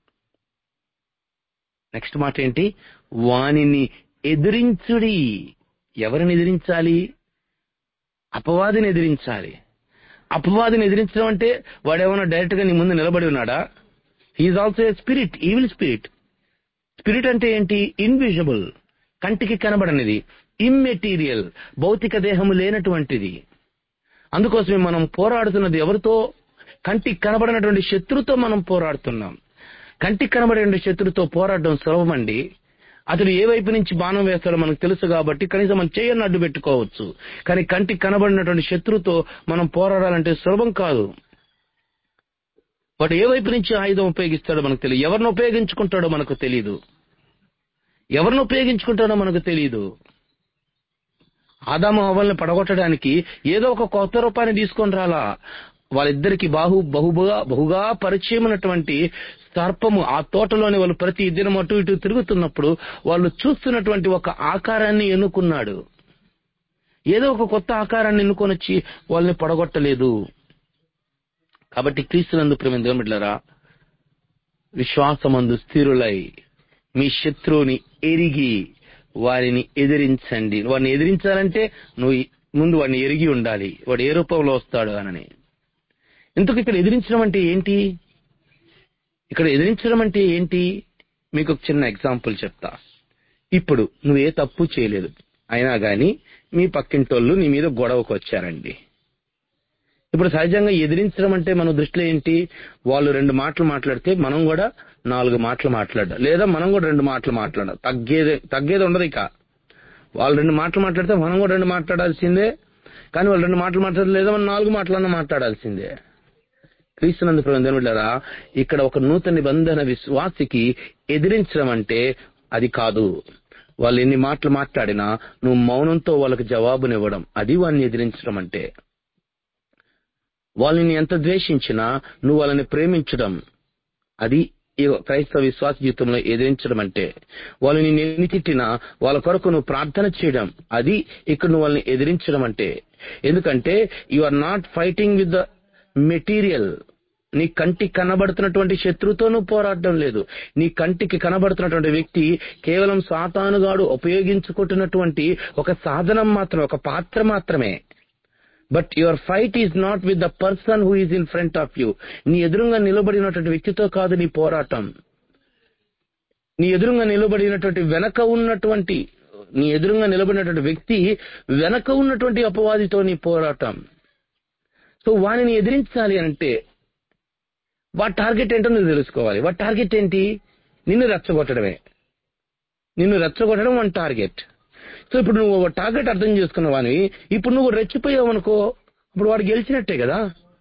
నెక్స్ట్ మాట ఏంటి వానిని ఎదిరించుడి ఎవరిని ఎదిరించాలి అపవాదిని ఎదిరించాలి అపవాదిని ఎదిరించడం అంటే వాడేమన్నా డైరెక్ట్ గా నీ ముందు నిలబడి ఉన్నాడా he's also a spirit evil spirit spirit అంటే ఏంటి ఇన్విజిబుల్ కంటికి కనబడనిది ఇమ్మెటీరియల్ భౌతిక దేహము లేనటువంటిది అందుకోసమే మనం పోరాడుతున్నది ఎవరితో కంటికి కనబడినటువంటి శత్రుతో మనం పోరాడుతున్నాం కంటికి కనబడే శత్రుతో పోరాడడం సులభమండి అతడు ఏ వైపు నుంచి బాణం వేస్తాడో మనకు తెలుసు కాబట్టి కనీసం మనం చేయని అడ్డు పెట్టుకోవచ్చు కానీ కంటికి కనబడినటువంటి శత్రుతో మనం పోరాడాలంటే సులభం కాదు వాడు ఏ వైపు నుంచి ఆయుధం ఉపయోగిస్తాడో మనకు తెలియదు ఎవరిని ఉపయోగించుకుంటాడో మనకు తెలియదు ఎవరిని ఉపయోగించుకుంటాడో మనకు తెలియదు ఆదాము అవ్వల్ని పడగొట్టడానికి ఏదో ఒక కొత్త రూపాన్ని తీసుకొని రాలా వాళ్ళిద్దరికి బాహు బహుగా బహుగా పరిచయం ఉన్నటువంటి సర్పము ఆ తోటలోని వాళ్ళు ప్రతి దినం అటు ఇటు తిరుగుతున్నప్పుడు వాళ్ళు చూస్తున్నటువంటి ఒక ఆకారాన్ని ఎన్నుకున్నాడు ఏదో ఒక కొత్త ఆకారాన్ని ఎన్నుకొని వచ్చి వాళ్ళని పడగొట్టలేదు కాబట్టి క్రీస్తునందు ప్రేమ దేవుమిట్లరా విశ్వాసమందు స్థిరులై మీ శత్రువుని ఎరిగి వారిని ఎదిరించండి వాడిని ఎదిరించాలంటే నువ్వు ముందు వాడిని ఎరిగి ఉండాలి వాడు ఏ రూపంలో వస్తాడు అనని ఇందుకు ఇక్కడ ఎదిరించడం అంటే ఏంటి ఇక్కడ ఎదిరించడం అంటే ఏంటి మీకు ఒక చిన్న ఎగ్జాంపుల్ చెప్తా ఇప్పుడు నువ్వు ఏ తప్పు చేయలేదు అయినా గాని మీ పక్కింటోళ్ళు నీ మీద గొడవకు వచ్చారండి ఇప్పుడు సహజంగా ఎదిరించడం అంటే మన దృష్టిలో ఏంటి వాళ్ళు రెండు మాటలు మాట్లాడితే మనం కూడా నాలుగు మాటలు మాట్లాడడం లేదా మనం కూడా రెండు మాటలు మాట్లాడడం తగ్గేది తగ్గేది ఉండదు ఇక వాళ్ళు రెండు మాటలు మాట్లాడితే మనం కూడా రెండు మాట్లాడాల్సిందే కానీ వాళ్ళు రెండు మాటలు మాట్లాడలేదు లేదా మనం నాలుగు మాటలన్నా మాట్లాడాల్సిందే క్రీస్తునందు ప్రభుత్వారా ఇక్కడ ఒక నూతన నిబంధన విశ్వాసికి ఎదిరించడం అంటే అది కాదు వాళ్ళు ఎన్ని మాటలు మాట్లాడినా నువ్వు మౌనంతో వాళ్ళకి జవాబునివ్వడం అది వాడిని ఎదిరించడం అంటే వాళ్ళని ఎంత ద్వేషించినా నువ్వు వాళ్ళని ప్రేమించడం అది ఈ క్రైస్తవ విశ్వాస జీవితంలో ఎదిరించడం అంటే వాళ్ళు నేను ఎన్ని తిట్టినా వాళ్ళ కొరకు నువ్వు ప్రార్థన చేయడం అది ఇక్కడ నువ్వు వాళ్ళని ఎదిరించడం అంటే ఎందుకంటే you are not fighting with the material నీ కంటికి కనబడుతున్నటువంటి శత్రుతో నువ్వు పోరాడడం లేదు నీ కంటికి కనబడుతున్నటువంటి వ్యక్తి కేవలం సాతానుగాడు ఉపయోగించుకుంటున్నటువంటి ఒక సాధనం మాత్రమే ఒక పాత్ర మాత్రమే but your fight is not with the person who is in front of you నీ ఎదురుగా నిలబడినటువంటి వ్యక్తితో కాదు నీ పోరాటం నీ ఎదురుగా నిలబడినటువంటి వెనక ఉన్నటువంటి నీ ఎదురుగా నిలబడినటువంటి వ్యక్తి వెనక ఉన్నటువంటి అపవాదితో నీ పోరాటం సో వానిని ఎదిరించాలి అంటే వాటి టార్గెట్ ఏంటో నువ్వు తెలుసుకోవాలి వాటి టార్గెట్ ఏంటి నిన్ను రెచ్చగొట్టడమే నిన్ను రెచ్చగొట్టడం వన్ టార్గెట్ సో ఇప్పుడు నువ్వు ఒక టార్గెట్ అర్థం చేసుకున్న వాని ఇప్పుడు నువ్వు రెచ్చిపోయావు అనుకో ఇప్పుడు వాడు గెలిచినట్టే కదా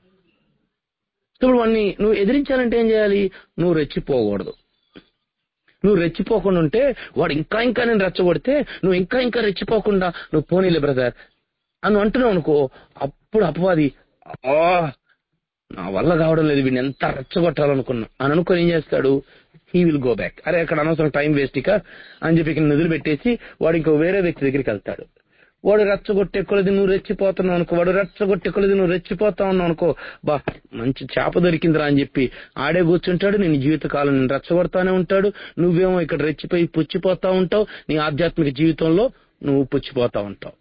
సో ఇప్పుడు వాడిని నువ్వు ఎదిరించాలంటే ఏం చేయాలి నువ్వు రెచ్చిపోకూడదు నువ్వు రెచ్చిపోకుండా ఉంటే వాడు ఇంకా ఇంకా నేను రెచ్చగొడితే నువ్వు ఇంకా ఇంకా రెచ్చిపోకుండా నువ్వు పోనీలే బ్రదర్ అని అంటున్నావు అనుకో అప్పుడు అపవాది ఆ నా వల్ల కావడం లేదు వీడిని ఎంత రెచ్చగొట్టాలనుకున్నా అని అనుకుని ఏం చేస్తాడు హీ విల్ గో బ్యాక్ అరే అక్కడ అనవసరం టైం వేస్ట్ ఇక అని చెప్పి ఇక్కడ నిధులు పెట్టేసి వాడు ఇంకో వేరే వ్యక్తి దగ్గరికి వెళ్తాడు వాడు రెచ్చగొట్టే కొలది నువ్వు రెచ్చిపోతున్నావు అనుకో వాడు రెచ్చగొట్టే కొలది నువ్వు రెచ్చిపోతా ఉన్నావు అనుకో బా మంచి చేప దొరికిందిరా అని చెప్పి ఆడే కూర్చుంటాడు నేను జీవితకాలం నేను రెచ్చగొడతానే ఉంటాడు నువ్వేమో ఇక్కడ రెచ్చిపోయి పుచ్చిపోతా ఉంటావు నీ ఆధ్యాత్మిక జీవితంలో నువ్వు పుచ్చిపోతా ఉంటావు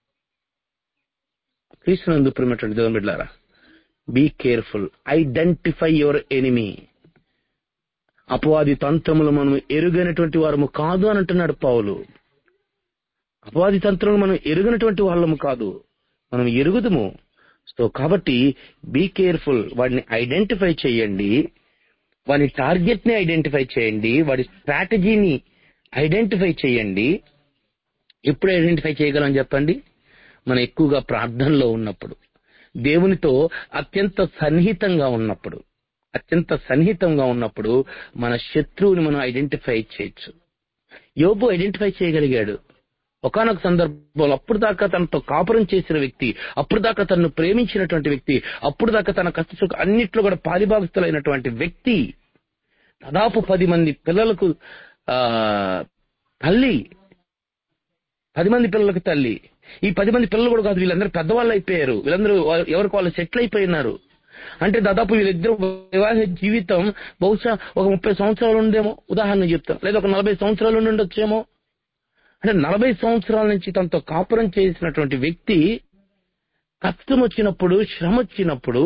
క్రీస్తునందు ప్రేమటువంటి దేవుని బిడ్డారా be careful identify your enemy అపవాది తంత్రములు మనం ఎరుగైనటువంటి వారము కాదు అని అంటున్నాడు పావులు అపవాది తంత్రములు మనం ఎరుగనటువంటి వాళ్ళము కాదు మనం ఎరుగుదము సో కాబట్టి బీ కేర్ఫుల్ వాడిని ఐడెంటిఫై చేయండి వాడి టార్గెట్ ని ఐడెంటిఫై చేయండి వాడి స్ట్రాటజీని ఐడెంటిఫై చేయండి ఎప్పుడు ఐడెంటిఫై చేయగలం చెప్పండి మనం ఎక్కువగా ప్రార్థనలో ఉన్నప్పుడు దేవునితో అత్యంత సన్నిహితంగా ఉన్నప్పుడు అత్యంత సన్నిహితంగా ఉన్నప్పుడు మన శత్రువుని మనం ఐడెంటిఫై చేయొచ్చు యోబు ఐడెంటిఫై చేయగలిగాడు ఒకనొక సందర్భంలో అప్పుడు దాకా తనతో కాపురం చేసిన వ్యక్తి అప్పుడు దాకా తనను ప్రేమించినటువంటి వ్యక్తి అప్పుడు దాకా తన కష్ట సుఖ అన్నిట్లో కూడా పారిభాగస్తులైనటువంటి వ్యక్తి దాదాపు పది మంది పిల్లలకు ఆ తల్లి పది మంది పిల్లలకు తల్లి ఈ పది మంది పిల్లలు కూడా కాదు వీళ్ళందరూ పెద్దవాళ్ళు అయిపోయారు వీళ్ళందరూ వా- ఎవరికి వాళ్ళు సెటిల్ అయిపోయినారు అంటే దాదాపు వీళ్ళిద్దరు వివాహ జీవితం బహుశా ఒక ముప్పై సంవత్సరాలు ఉందేమో ఉదాహరణ చెప్తాం లేదా ఒక నలభై సంవత్సరాలు ఉండి ఉండొచ్చేమో అంటే నలభై సంవత్సరాల నుంచి తనతో కాపురం చేసినటువంటి వ్యక్తి కష్టం వచ్చినప్పుడు శ్రమ వచ్చినప్పుడు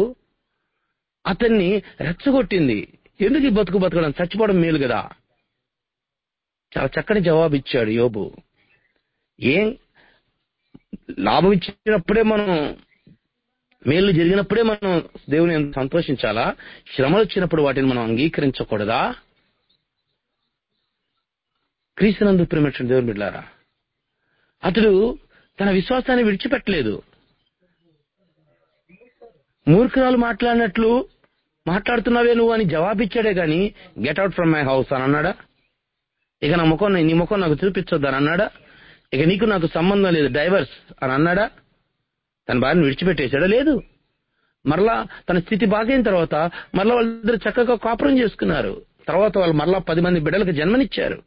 అతన్ని రెచ్చగొట్టింది ఎందుకు ఈ బతుకు బతకడం చచ్చిపోవడం మేలు కదా చాలా చక్కని జవాబు ఇచ్చాడు యోబు ఏం లాభం ఇచ్చినప్పుడే మనం మేలు జరిగినప్పుడే మనం దేవుని సంతోషించాలా శ్రమలు వచ్చినప్పుడు వాటిని మనం అంగీకరించకూడదా క్రీస్తునందు ప్రేమటువంటి దేవుని బిడ్డారా అతడు తన విశ్వాసాన్ని విడిచిపెట్టలేదు మూర్ఖురాలు మాట్లాడినట్లు మాట్లాడుతున్నావే నువ్వు అని జవాబిచ్చాడే గాని get out from my house అని అన్నాడా ఇక నా ముఖం నీ ముఖం నాకు చూపించొద్దు అని అన్నాడా ఇక నీకు నాకు సంబంధం లేదు డైవర్స్ అని అన్నాడా తన భార్యను విడిచిపెట్టేశాడా లేదు మరలా తన స్థితి బాగైన తర్వాత మరలా వాళ్ళిద్దరు చక్కగా కాపురం చేసుకున్నారు తర్వాత వాళ్ళు మరలా పది మంది బిడ్డలకు జన్మనిచ్చారు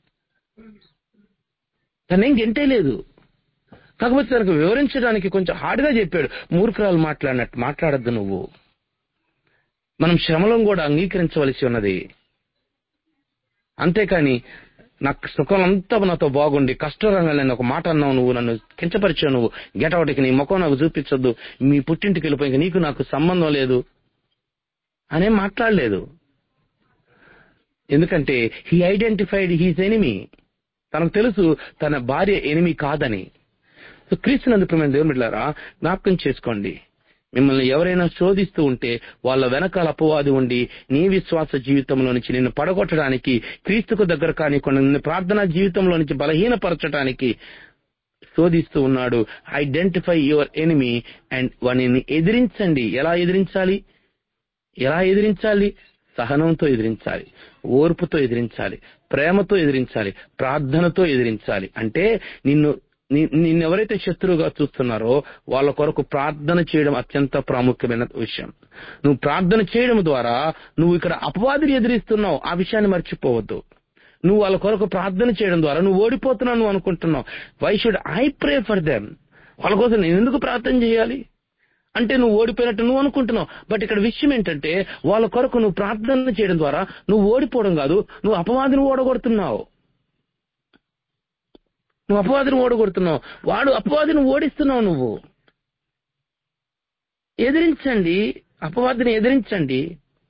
తనేం గెంటే లేదు కాకపోతే తనకు వివరించడానికి కొంచెం హార్డ్గా చెప్పాడు మూర్ఖురాలు మాట్లాడినట్టు మాట్లాడద్దు నువ్వు మనం శ్రమలను కూడా అంగీకరించవలసి ఉన్నది అంతేకాని నాకు సుఖం అంతా నాతో బాగుండి కష్టరంగా నేను ఒక మాట అన్నావు నువ్వు నన్ను కించపరిచావు నువ్వు గెటౌట్కి నీ ముఖం నాకు చూపించొద్దు మీ పుట్టింటికి వెళ్ళిపోయి ఇంక నీకు నాకు సంబంధం లేదు అనేం మాట్లాడలేదు ఎందుకంటే హీ ఐడెంటిఫైడ్ హీస్ ఎనిమీ తనకు తెలుసు తన భార్య ఎనిమి కాదని సో క్రీస్తునందు ప్రేమైన దేవుని బిడ్డలారా జ్ఞాపకం చేసుకోండి మిమ్మల్ని ఎవరైనా శోధిస్తూ ఉంటే వాళ్ళ వెనకాల అపవాది ఉండి నీ విశ్వాస జీవితంలో నుంచి నిన్ను పడగొట్టడానికి క్రీస్తుకు దగ్గర కానికుండా నిన్ను ప్రార్థనా జీవితంలో నుంచి బలహీనపరచడానికి శోధిస్తూ ఉన్నాడు ఐడెంటిఫై యువర్ ఎనిమీ అండ్ వానిని ఎదిరించండి ఎలా ఎదిరించాలి ఎలా ఎదిరించాలి సహనంతో ఎదిరించాలి ఓర్పుతో ఎదిరించాలి ప్రేమతో ఎదిరించాలి ప్రార్థనతో ఎదిరించాలి అంటే నిన్ను ని- నిన్నెవరైతే శత్రువుగా చూస్తున్నారో వాళ్ళ కొరకు ప్రార్థన చేయడం అత్యంత ప్రాముఖ్యమైన విషయం నువ్వు ప్రార్థన చేయడం ద్వారా నువ్వు ఇక్కడ అపవాదిని ఎదిరిస్తున్నావు ఆ విషయాన్ని మర్చిపోవద్దు నువ్వు వాళ్ళ కొరకు ప్రార్థన చేయడం ద్వారా నువ్వు ఓడిపోతున్నావు నువ్వు అనుకుంటున్నావు why should I pray for them వాళ్ళ కోసం నేను ఎందుకు ప్రార్థన చేయాలి అంటే నువ్వు ఓడిపోయినట్టు నువ్వు అనుకుంటున్నావు బట్ ఇక్కడ విషయం ఏంటంటే వాళ్ళ కొరకు నువ్వు ప్రార్థన చేయడం ద్వారా నువ్వు ఓడిపోవడం కాదు నువ్వు అపవాదిని ఓడగొడుతున్నావు నువ్వు అపవాదిని ఓడగొడుతున్నావు వాడు అపవాదిని ఓడిస్తున్నావు నువ్వు ఎదిరించండి అపవాదిని ఎదిరించండి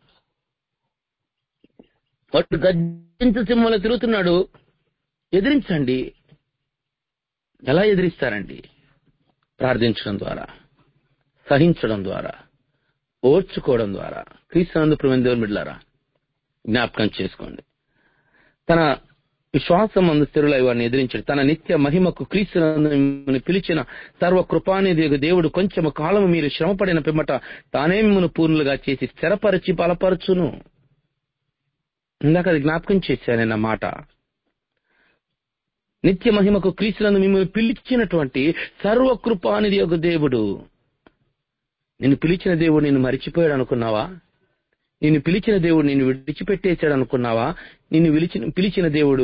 వాడు గర్జించు సింహంలో తిరుగుతున్నాడు ఎదిరించండి ఎలా ఎదిరిస్తారండి ప్రార్థించడం ద్వారా సహించడం ద్వారా ఓర్చుకోవడం ద్వారా క్రీస్తునందు ప్రేమ దేవుని బిడ్డలారా జ్ఞాపకం చేసుకోండి తన విశ్వాసం అందు స్థిరులై వారిని ఎదిరించాడు తన నిత్య మహిమకు క్రీస్తునందు మిమ్మల్ని పిలిచిన సర్వ కృపానిధి దేవుడు కొంచెము కాలము మీరు శ్రమపడిన పిమ్మట తానే మిమ్మల్ని పూర్ణులుగా చేసి స్థిరపరిచి బలపరచును ఇందాక అది జ్ఞాపకం చేశాను నేను ఆ మాట నిత్య మహిమకు క్రీస్తునందు మిమ్మల్ని పిలిచినటువంటి సర్వ కృపానిధి యొక్క దేవుడు నిన్ను పిలిచిన దేవుడు నిన్ను మరిచిపోయాడు అనుకున్నావా నిన్ను పిలిచిన దేవుడు నిన్ను విడిచిపెట్టేశాడు అనుకున్నావా నిన్ను విలిచిన పిలిచిన దేవుడు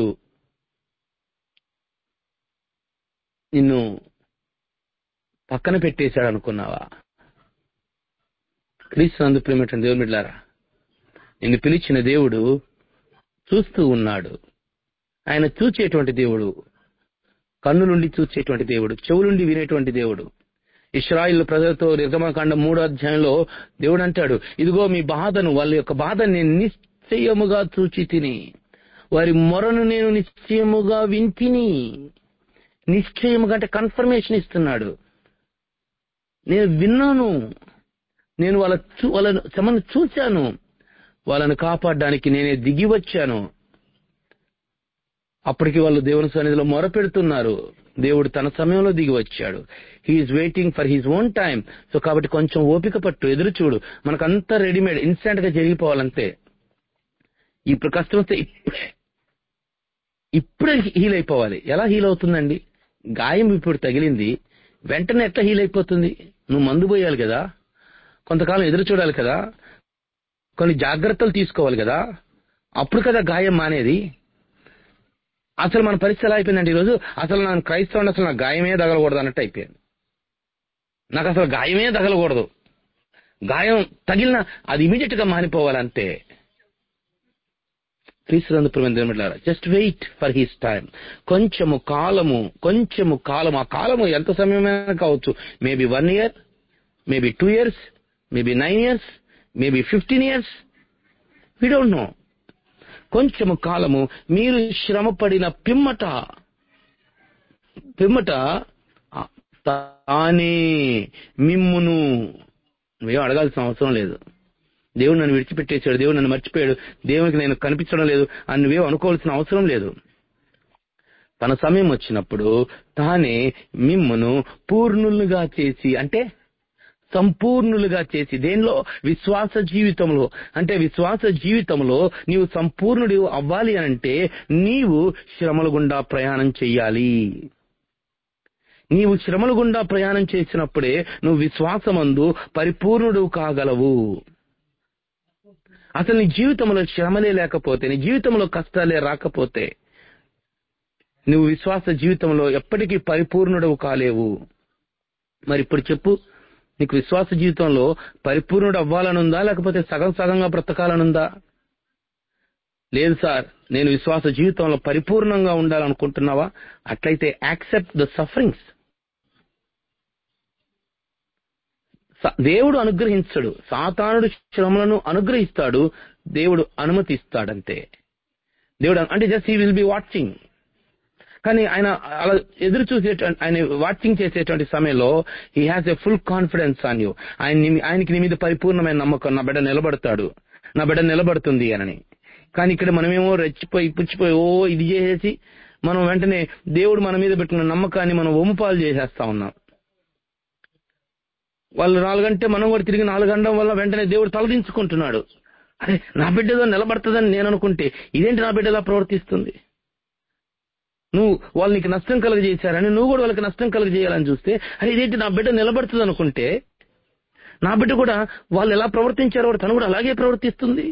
నిన్ను పక్కన పెట్టేశాడు అనుకున్నావా క్రీస్తునందు ప్రేమటువంటి దేవుని బిడ్డారా నిన్ను పిలిచిన దేవుడు చూస్తూ ఉన్నాడు ఆయన చూచేటువంటి దేవుడు కన్నులుండి చూచేటువంటి దేవుడు చెవులుండి వినేటువంటి దేవుడు ఇస్రాయిల్ ప్రజలతో నిర్గమకాండం మూడో అధ్యాయంలో దేవుడు అంటాడు ఇదిగో మీ బాధను వాళ్ళ యొక్క బాధ నేను నిశ్చయముగా చూచి తిని వారి మొరను నేను నిశ్చయముగా వింటిని నిశ్చయముగా అంటే కన్ఫర్మేషన్ ఇస్తున్నాడు నేను విన్నాను నేను వాళ్ళ చూ- వాళ్ళను శ్రమను చూశాను వాళ్ళను కాపాడడానికి నేనే దిగి వచ్చాను అప్పటికి వాళ్ళు దేవుని సన్నిధిలో మొరపెడుతున్నారు దేవుడు తన సమయంలో దిగి వచ్చాడు he's waiting for his own time so కాబట్టి కొంచెం ఓపిక పట్టు ఎదురు చూడు మనకంతా రెడీమేడ్ ఇన్స్టెంట్ గా జరిగిపోవాలంతే ఇప్పుడు కష్టం వస్తే ఇప్పుడే ఇప్పుడే హీల్ అయిపోవాలి ఎలా హీల్ అవుతుందండి గాయం ఇప్పుడు తగిలింది వెంటనే ఎట్లా హీల్ అయిపోతుంది నువ్వు మందు పోయాలి కదా కొంతకాలం ఎదురు చూడాలి కదా కొన్ని జాగ్రత్తలు తీసుకోవాలి కదా అప్పుడు కదా గాయం మానేది అసలు మన పరిస్థితి ఎలా అయిపోయిందంటే ఈరోజు అసలు ನಾನು క్రైస్తవుని అసలు నాకు గాయమే తగలకూడదు అన్నట్టు అయిపోయింది నాకు అసలు గాయమే తగలకూడదు గాయం తగిలిన అది ఇమీడియట్ గా మానిపోవాలంతే క్రీస్తునందు ప్రేమిలారా just wait for his time కొంచెము కాలము కొంచెము కాలము ఆ కాలము ఎంత సమయమైనా కావచ్చు maybe one year maybe two years maybe nine years maybe fifteen years we don't know కొంచెము కాలము మీరు శ్రమపడిన పిమ్మట పిమ్మట ఆ, తానే మిమ్మును నువ్వేం అడగాల్సిన అవసరం లేదు దేవుడు నన్ను విడిచిపెట్టేశాడు దేవుడు నన్ను మర్చిపోయాడు దేవునికి నేను కనిపించడం లేదు అని నువ్వేం అనుకోవాల్సిన అవసరం లేదు తన సమయం వచ్చినప్పుడు తానే మిమ్మును పూర్ణులుగా చేసి అంటే సంపూర్ణులుగా చేసి దేనిలో విశ్వాస జీవితంలో అంటే విశ్వాస జీవితంలో నీవు సంపూర్ణుడు అవ్వాలి అంటే నీవు శ్రమల గుండా ప్రయాణం చెయ్యాలి నీవు శ్రమల గుండా ప్రయాణం చేసినప్పుడే నువ్వు విశ్వాసమందు పరిపూర్ణుడు కాగలవు అసలు నీ జీవితంలో శ్రమలే లేకపోతే నీ జీవితంలో కష్టాలే రాకపోతే నువ్వు విశ్వాస జీవితంలో ఎప్పటికీ పరిపూర్ణుడవు కాలేవు మరి ఇప్పుడు చెప్పు నీకు విశ్వాస జీవితంలో పరిపూర్ణుడు అవ్వాలనుందా లేకపోతే సగం సగంగా బ్రతకాలనుందా లేదు సార్ నేను విశ్వాస జీవితంలో పరిపూర్ణంగా ఉండాలనుకుంటున్నావా అట్లయితే యాక్సెప్ట్ ద సఫరింగ్స్ దేవుడు అనుగ్రహించడు సాతానుడు శ్రమలను అనుగ్రహిస్తాడు దేవుడు అనుమతిస్తాడంతే దేవుడు అంటే just he will be watching కానీ ఆయన అలా ఎదురు చూసే ఆయన వాచింగ్ చేసేటువంటి సమయంలో he has a full confidence on you ఆయన నీ- ఆయనకి నీ మీద పరిపూర్ణమైన నమ్మకం నా బిడ్డ నిలబడతాడు నా బిడ్డ నిలబడుతుంది అని కానీ ఇక్కడ మనమేమో రెచ్చిపోయి పుచ్చిపోయి ఓ ఇది చేసేసి మనం వెంటనే దేవుడు మన మీద పెట్టుకున్న నమ్మకాన్ని మనం ఒమ్ముపాలు చేసేస్తా ఉన్నాం వాళ్ళు నాలుగంటే మనం కూడా తిరిగి నాలుగండం వల్ల వెంటనే దేవుడు తలదించుకుంటున్నాడు అరే నా బిడ్డదో నిలబడుతుందని నేను అనుకుంటే ఇదేంటి నా బిడ్డ ఎలా ప్రవర్తిస్తుంది నువ్వు వాళ్ళు నీకు నష్టం కలుగజేశారని నువ్వు కూడా వాళ్ళకి నష్టం కలుగజేయాలని చూస్తే అరే ఇదేంటి నా బిడ్డ నిలబడుతుంది అనుకుంటే నా బిడ్డ కూడా వాళ్ళు ఎలా ప్రవర్తించారో తను కూడా అలాగే ప్రవర్తిస్తుంది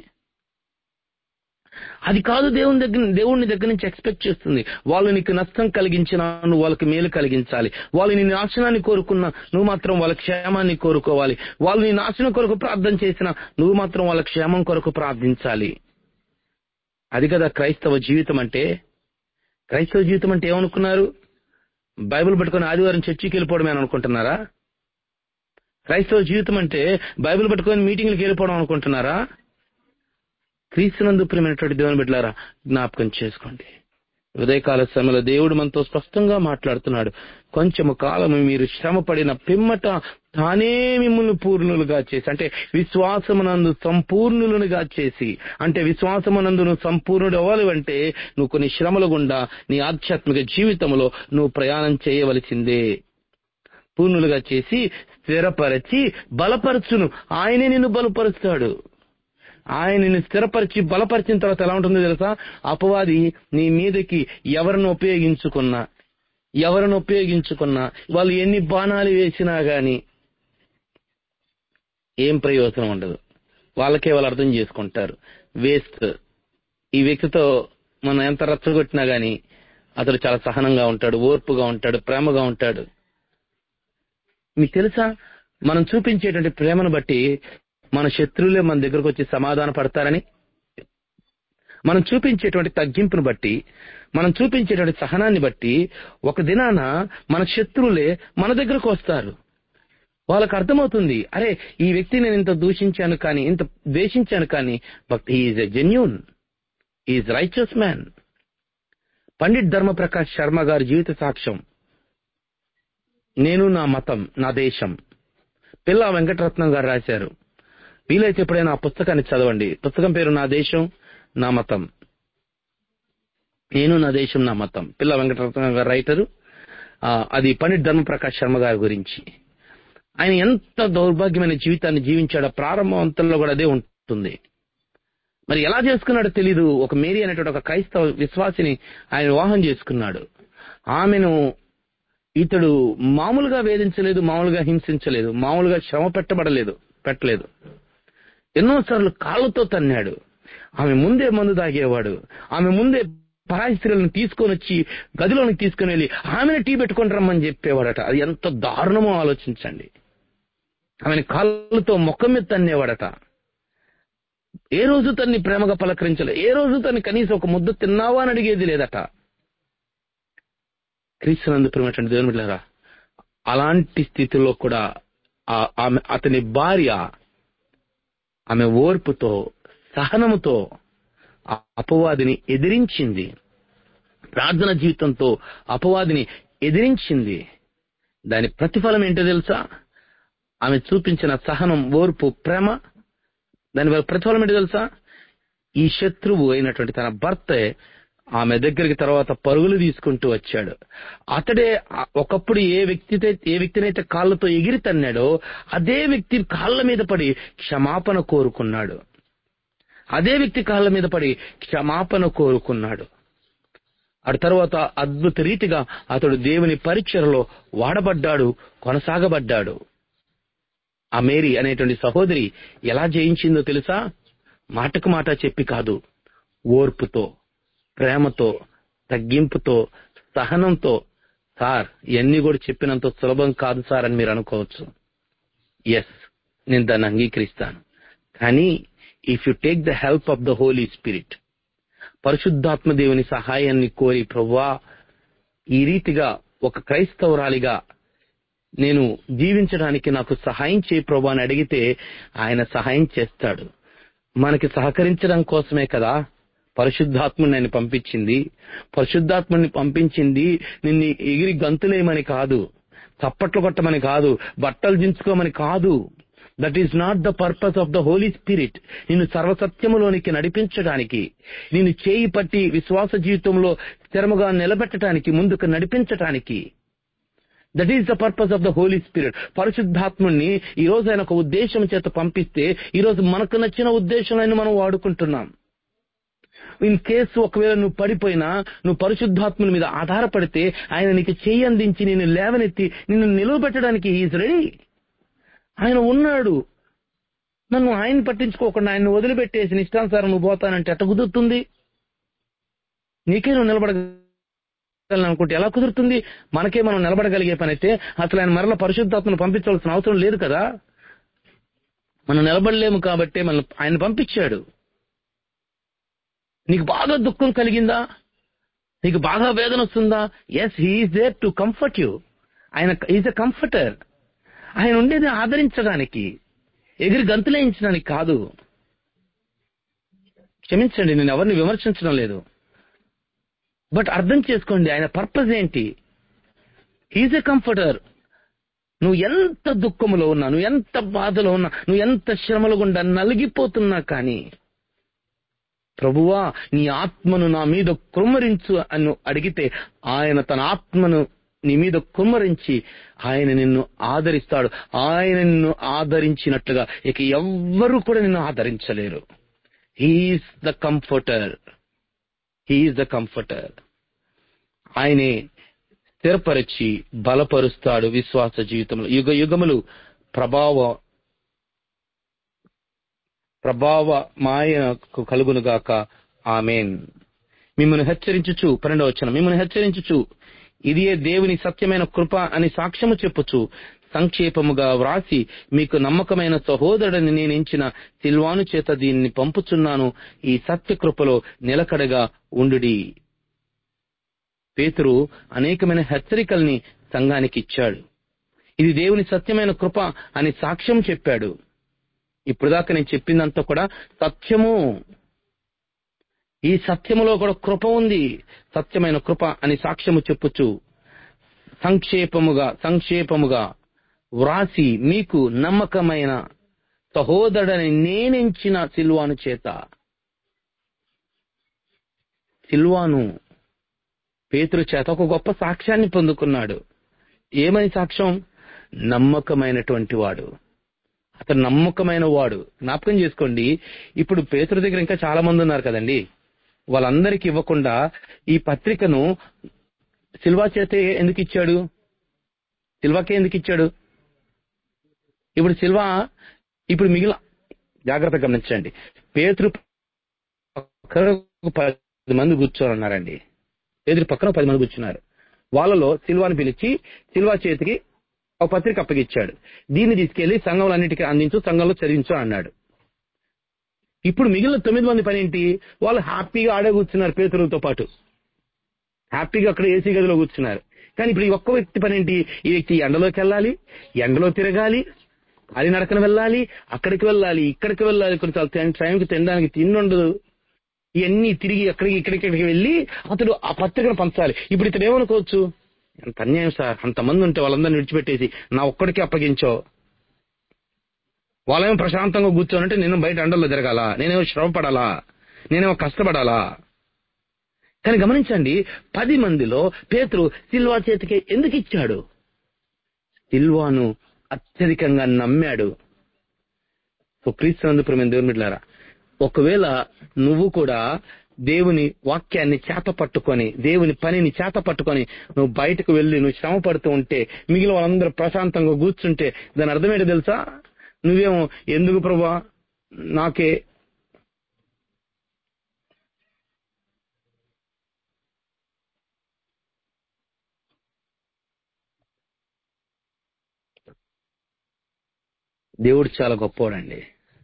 అది కాదు దేవుని దగ్గర దేవుని దగ్గర నుంచి ఎక్స్పెక్ట్ చేస్తుంది వాళ్ళు నీకు నష్టం కలిగించినా నువ్వు వాళ్ళకి మేలు కలిగించాలి వాళ్ళు నీ నాశనాన్ని కోరుకున్నా నువ్వు మాత్రం వాళ్ళ క్షేమాన్ని కోరుకోవాలి వాళ్ళు నీ నాశనం కొరకు ప్రార్థన చేసినా నువ్వు మాత్రం వాళ్ళ క్షేమం కొరకు ప్రార్థించాలి అది కదా క్రైస్తవ జీవితం అంటే క్రైస్తవ జీవితం అంటే ఏమనుకున్నారు బైబిల్ పట్టుకొని ఆదివారం చర్చికి వెళ్ళిపోవడమే అని అనుకుంటున్నారా క్రైస్తవ జీవితం అంటే బైబిల్ పట్టుకొని మీటింగ్లకు వెళ్ళిపోవడం అనుకుంటున్నారా క్రీస్తునందు ప్రియమైనటువంటి దేవుని బిడ్డలారా జ్ఞాపకం చేసుకోండి ఉదయకాల సమయంలో దేవుడు మనతో స్పష్టంగా మాట్లాడుతున్నాడు కొంచెము కాలము మీరు శ్రమ పడిన పిమ్మట తానే మిమ్మల్ని పూర్ణులుగా చేసి అంటే విశ్వాసమునందు సంపూర్ణులుగా చేసి అంటే విశ్వాసమునందు నువ్వు సంపూర్ణుడు అవ్వాలి అంటే నువ్వు కొన్ని శ్రమల గుండా నీ ఆధ్యాత్మిక జీవితంలో నువ్వు ప్రయాణం చేయవలసిందే పూర్ణులుగా చేసి స్థిరపరచి బలపరచును ఆయనే నిన్ను బలపరుస్తాడు ఆయన నిన్ను స్థిరపరిచి బలపరిచిన తర్వాత ఎలా ఉంటుందో తెలుసా అపవాది నీ మీదకి ఎవరిని ఉపయోగించుకున్నా ఎవరిని ఉపయోగించుకున్నా వాళ్ళు ఎన్ని బాణాలు వేసినా గాని ఏం ప్రయోజనం ఉండదు వాళ్ళకే వాళ్ళు అర్థం చేసుకుంటారు వేస్ట్ ఈ వ్యక్తితో మనం ఎంత రచ్చగొట్టినా గాని అతడు చాలా సహనంగా ఉంటాడు ఓర్పుగా ఉంటాడు ప్రేమగా ఉంటాడు మీకు తెలుసా మనం చూపించేటువంటి ప్రేమను బట్టి మన శత్రువులే మన దగ్గరకు వచ్చి సమాధాన పడతారని మనం చూపించేటువంటి తగ్గింపును బట్టి మనం చూపించేటువంటి సహనాన్ని బట్టి ఒక దినాన మన శత్రువులే మన దగ్గరకు వస్తారు వాళ్ళకి అర్థమవుతుంది అరే ఈ వ్యక్తి నేను ఇంత దూషించాను కానీ ఇంత ద్వేషించాను కానీ but is a genuine is righteous man Pandit Dharmaprakash Sharma గారి జీవిత సాక్ష్యం నేను నా మతం నా దేశం పిల్ల వెంకటరత్నం గారు రాశారు వీలైతే ఎప్పుడైనా ఆ పుస్తకాన్ని చదవండి పుస్తకం పేరు నా దేశం నా మతం నేను నా దేశం నా మతం పిల్ల వెంకటరత్నం గారు రైటరు ఆ, అది పండిట్ ధర్మప్రకాష్ శర్మ గారి గురించి ఆయన ఎంత దౌర్భాగ్యమైన జీవితాన్ని జీవించాడో ప్రారంభం అంతంలో కూడా అదే ఉంటుంది మరి ఎలా చేసుకున్నాడో తెలీదు ఒక మేరీ అనేటువంటి ఒక క్రైస్తవ విశ్వాసిని ఆయన వివాహం చేసుకున్నాడు ఆమెను ఇతడు మామూలుగా వేధించలేదు మామూలుగా హింసించలేదు మామూలుగా శ్రమ పెట్టబడలేదు పెట్టలేదు ఎన్నోసార్లు కాళ్ళతో తన్నాడు ఆమె ముందే మందు తాగేవాడు ఆమె ముందే పరాయి స్త్రీలను తీసుకొని వచ్చి గదిలోనికి తీసుకుని వెళ్ళి ఆమెను టీ పెట్టుకొని రమ్మని చెప్పేవాడట అది ఎంత దారుణమో ఆలోచించండి ఆమెను కాళ్ళతో ముఖం మీద తన్నేవాడట ఏ రోజు తన్ని ప్రేమగా పలకరించలేదు ఏ రోజు తన్ని కనీసం ఒక ముద్ద తిన్నావా అని అడిగేది లేదట క్రీస్తునందు ప్రేమటువంటి దేవుని బిడ్డలారా అలాంటి స్థితిలో కూడా ఆ- ఆమె అతని భార్య ఆమె ఓర్పుతో సహనముతో ఆ అపవాదిని ఎదిరించింది ప్రార్థన జీవితంతో అపవాదిని ఎదిరించింది దాని ప్రతిఫలం ఏంటో తెలుసా ఆమె చూపించిన సహనం ఓర్పు ప్రేమ దాని వల్ల ప్రతిఫలం ఏంటో తెలుసా ఈ శత్రువు అయినటువంటి తన భర్తే ఆమె దగ్గరికి తర్వాత పరుగులు తీసుకుంటూ వచ్చాడు అతడే ఆ- ఒకప్పుడు ఏ వ్యక్తితే ఏ వ్యక్తినైతే కాళ్ళతో ఎగిరి తన్నాడో అదే వ్యక్తి కాళ్ళ మీద పడి క్షమాపణ కోరుకున్నాడు అదే వ్యక్తి కాళ్ళ మీద పడి క్షమాపణ కోరుకున్నాడు అటు తర్వాత అద్భుత రీతిగా అతడు దేవుని పరిచయలో వాడబడ్డాడు కొనసాగబడ్డాడు ఆ మేరీ అనేటువంటి సహోదరి ఎలా జయించిందో తెలుసా మాటకు మాట చెప్పి కాదు ఓర్పుతో ప్రేమతో తగ్గింపుతో సహనంతో సార్ ఇవన్నీ కూడా చెప్పినంత సులభం కాదు సార్ అని మీరు అనుకోవచ్చు ఎస్ నేను దాన్ని అంగీకరిస్తాను కానీ if you take the help of the holy spirit పరిశుద్ధాత్మ దేవుని సహాయాన్ని కోరి ప్రవ్వా ఈ రీతిగా ఒక క్రైస్తవురాలిగా నేను జీవించడానికి నాకు సహాయం చేయి ప్రభు అని అడిగితే ఆయన సహాయం చేస్తాడు మనకి సహకరించడం కోసమే కదా పరిశుద్ధాత్ముని ఆయన పంపించింది పరిశుద్ధాత్ముని పంపించింది నిన్ను ఎగిరి గంతులేయమని కాదు చప్పట్లు కొట్టమని కాదు బట్టలు దించుకోమని కాదు that is not the purpose of the holy spirit నిన్ను సర్వసత్యములోనికి నడిపించడానికి నిన్ను చేయి పట్టి విశ్వాస జీవితంలో స్థిరముగా నిలబెట్టడానికి ముందుకు నడిపించటానికి that is the purpose of the holy spirit పరిశుద్ధాత్ముని ఈ రోజు ఆయన ఒక ఉద్దేశం చేత పంపిస్తే ఈ రోజు మనకు నచ్చిన ఉద్దేశంలో మనం వాడుకుంటున్నాం ఇన్ కేసు ఒకవేళ నువ్వు పడిపోయినా నువ్వు పరిశుద్ధాత్ముని మీద ఆధారపడితే ఆయన నీకు చెయ్యి అందించి నిన్ను లేవనెత్తి నిన్ను నిలువబెట్టడానికి ఈజ్ రెడీ ఆయన ఉన్నాడు నన్ను ఆయన పట్టించుకోకుండా ఆయన వదిలిపెట్టేసి ఇష్టానుసారం నువ్వు పోతానంటే ఎట్ట కుదురుతుంది నీకే నువ్వు నిలబడగలను అనుకుంటే ఎలా కుదురుతుంది మనకే మనం నిలబడగలిగే పని అయితే అసలు ఆయన మరల పరిశుద్ధాత్మను పంపించవలసిన అవసరం లేదు కదా మనం నిలబడలేము కాబట్టే మనం ఆయన పంపించాడు నీకు బాగా దుఃఖం కలిగిందా నీకు బాగా వేదన వస్తుందా yes he's there to comfort you ఆయన ఈజ్ ఎ కంఫర్టర్ ఆయన ఉండేది ఆదరించడానికి ఎగిరి గంతులేయించడానికి కాదు క్షమించండి నేను ఎవరిని విమర్శించడం లేదు బట్ అర్థం చేసుకోండి ఆయన పర్పస్ ఏంటి ఈజ్ ఎ కంఫర్టర్ నువ్వు ఎంత దుఃఖములో ఉన్నా నువ్వు ఎంత బాధలో ఉన్నా నువ్వు ఎంత శ్రమలు గుండా నలిగిపోతున్నా కానీ ప్రభువా నీ ఆత్మను నా మీద కుమ్మరించు అని అడిగితే ఆయన తన ఆత్మను నీ మీద కుమ్మరించి ఆయన నిన్ను ఆదరిస్తాడు ఆయన నిన్ను ఆదరించినట్లుగా ఇక ఎవ్వరు కూడా నిన్ను ఆదరించలేరు he's the comforter he's the comforter ఆయనే స్థిరపరిచి బలపరుస్తాడు విశ్వాస జీవితంలో యుగ యుగములు ప్రభావ ప్రభావ మాయకు కలుగునుగాక ఆమెన్ మిమ్మల్ని హెచ్చరించుచు పన్నెండవ వచ్చిన మిమ్మల్ని హెచ్చరించుచు ఇదియే దేవుని సత్యమైన కృప అని సాక్ష్యము చెప్పుచు సంక్షేపముగా వ్రాసి మీకు నమ్మకమైన సహోదరుడిని నేను ఎంచిన సిల్వాను చేత దీన్ని పంపుచున్నాను ఈ సత్య కృపలో నిలకడగా ఉండుడి పేతురు అనేకమైన హెచ్చరికల్ని సంఘానికి ఇచ్చాడు ఇది దేవుని సత్యమైన కృప అని సాక్ష్యం చెప్పాడు ఇప్పుడు దాకా నేను చెప్పిందంతా కూడా సత్యము ఈ సత్యములో కూడా కృప ఉంది సత్యమైన కృప అని సాక్ష్యము చెప్పుచు సంక్షేపముగా సంక్షేపముగా వ్రాసి మీకు నమ్మకమైన సహోదరుడని నేనెంచిన సిల్వాను చేత సిల్వాను పేతురు చేత ఒక గొప్ప సాక్ష్యాన్ని పొందుకున్నాడు ఏమని సాక్ష్యం నమ్మకమైనటువంటి వాడు అతను నమ్మకమైన వాడు జ్ఞాపకం చేసుకోండి ఇప్పుడు పేతురు దగ్గర ఇంకా చాలా మంది ఉన్నారు కదండి వాళ్ళందరికి ఇవ్వకుండా ఈ పత్రికను సిల్వా చేతే ఎందుకు ఇచ్చాడు సిల్వాకే ఎందుకు ఇచ్చాడు ఇప్పుడు సిల్వా ఇప్పుడు మిగిలిన జాగ్రత్త గమనించండి పేతురు పక్కన ఒక పది మంది కూర్చొని ఉన్నారండి పేతురు పక్కన ఒక పది మంది కూర్చున్నారు వాళ్ళలో సిల్వాని పిలిచి సిల్వా చేతికి ఒక పత్రిక అప్పగిచ్చాడు దీన్ని తీసుకెళ్లి సంఘంలన్నిటికీ అందించు సంఘంలో చదివించు అన్నాడు ఇప్పుడు మిగిలిన తొమ్మిది మంది పని ఏంటి వాళ్ళు హ్యాపీగా ఆడే కూర్చున్నారు పేతురుతో పాటు హ్యాపీగా అక్కడ ఏసీ గదిలో కూర్చున్నారు కానీ ఇప్పుడు ఈ ఒక్క వ్యక్తి పని ఏంటి ఈ వ్యక్తి ఎండలోకి వెళ్ళాలి ఎండలో తిరగాలి అది నడకన వెళ్ళాలి అక్కడికి వెళ్ళాలి ఇక్కడికి వెళ్ళాలి కొంచెం టైంకి తినడానికి తిండి ఉండదు ఇవన్నీ తిరిగి అక్కడికి ఇక్కడికి ఇక్కడికి వెళ్ళి అతడు ఆ పత్రికను పంచాలి ఇప్పుడు ఇతడు ఏమనుకోవచ్చు ఎంత అన్యాయం సార్ అంతమంది ఉంటే వాళ్ళందరిని విడిచిపెట్టేసి నా ఒక్కడికి అప్పగించో వాళ్ళేమో ప్రశాంతంగా కూర్చోనంటే నేను బయట అండల్లో తిరగాల నేనేమో శ్రమ పడాలా నేనేమో కష్టపడాలా కానీ గమనించండి పది మందిలో పేతురు సిల్వా చేతికి ఎందుకు ఇచ్చాడు సిల్వాను అత్యధికంగా నమ్మాడు సో క్రీస్తునందు ప్రేమ దేవుని బిడ్డలారా ఒకవేళ నువ్వు కూడా దేవుని వాక్యాన్ని చేత పట్టుకొని దేవుని పనిని చేత పట్టుకొని నువ్వు బయటకు వెళ్ళి నువ్వు శ్రమ పడుతూ ఉంటే మిగిలిన వాళ్ళందరూ ప్రశాంతంగా కూర్చుంటే దాని అర్థమేంటో తెలుసా నువ్వేమో ఎందుకు ప్రభా నాకే దేవుడు చాలా గొప్పవాడండి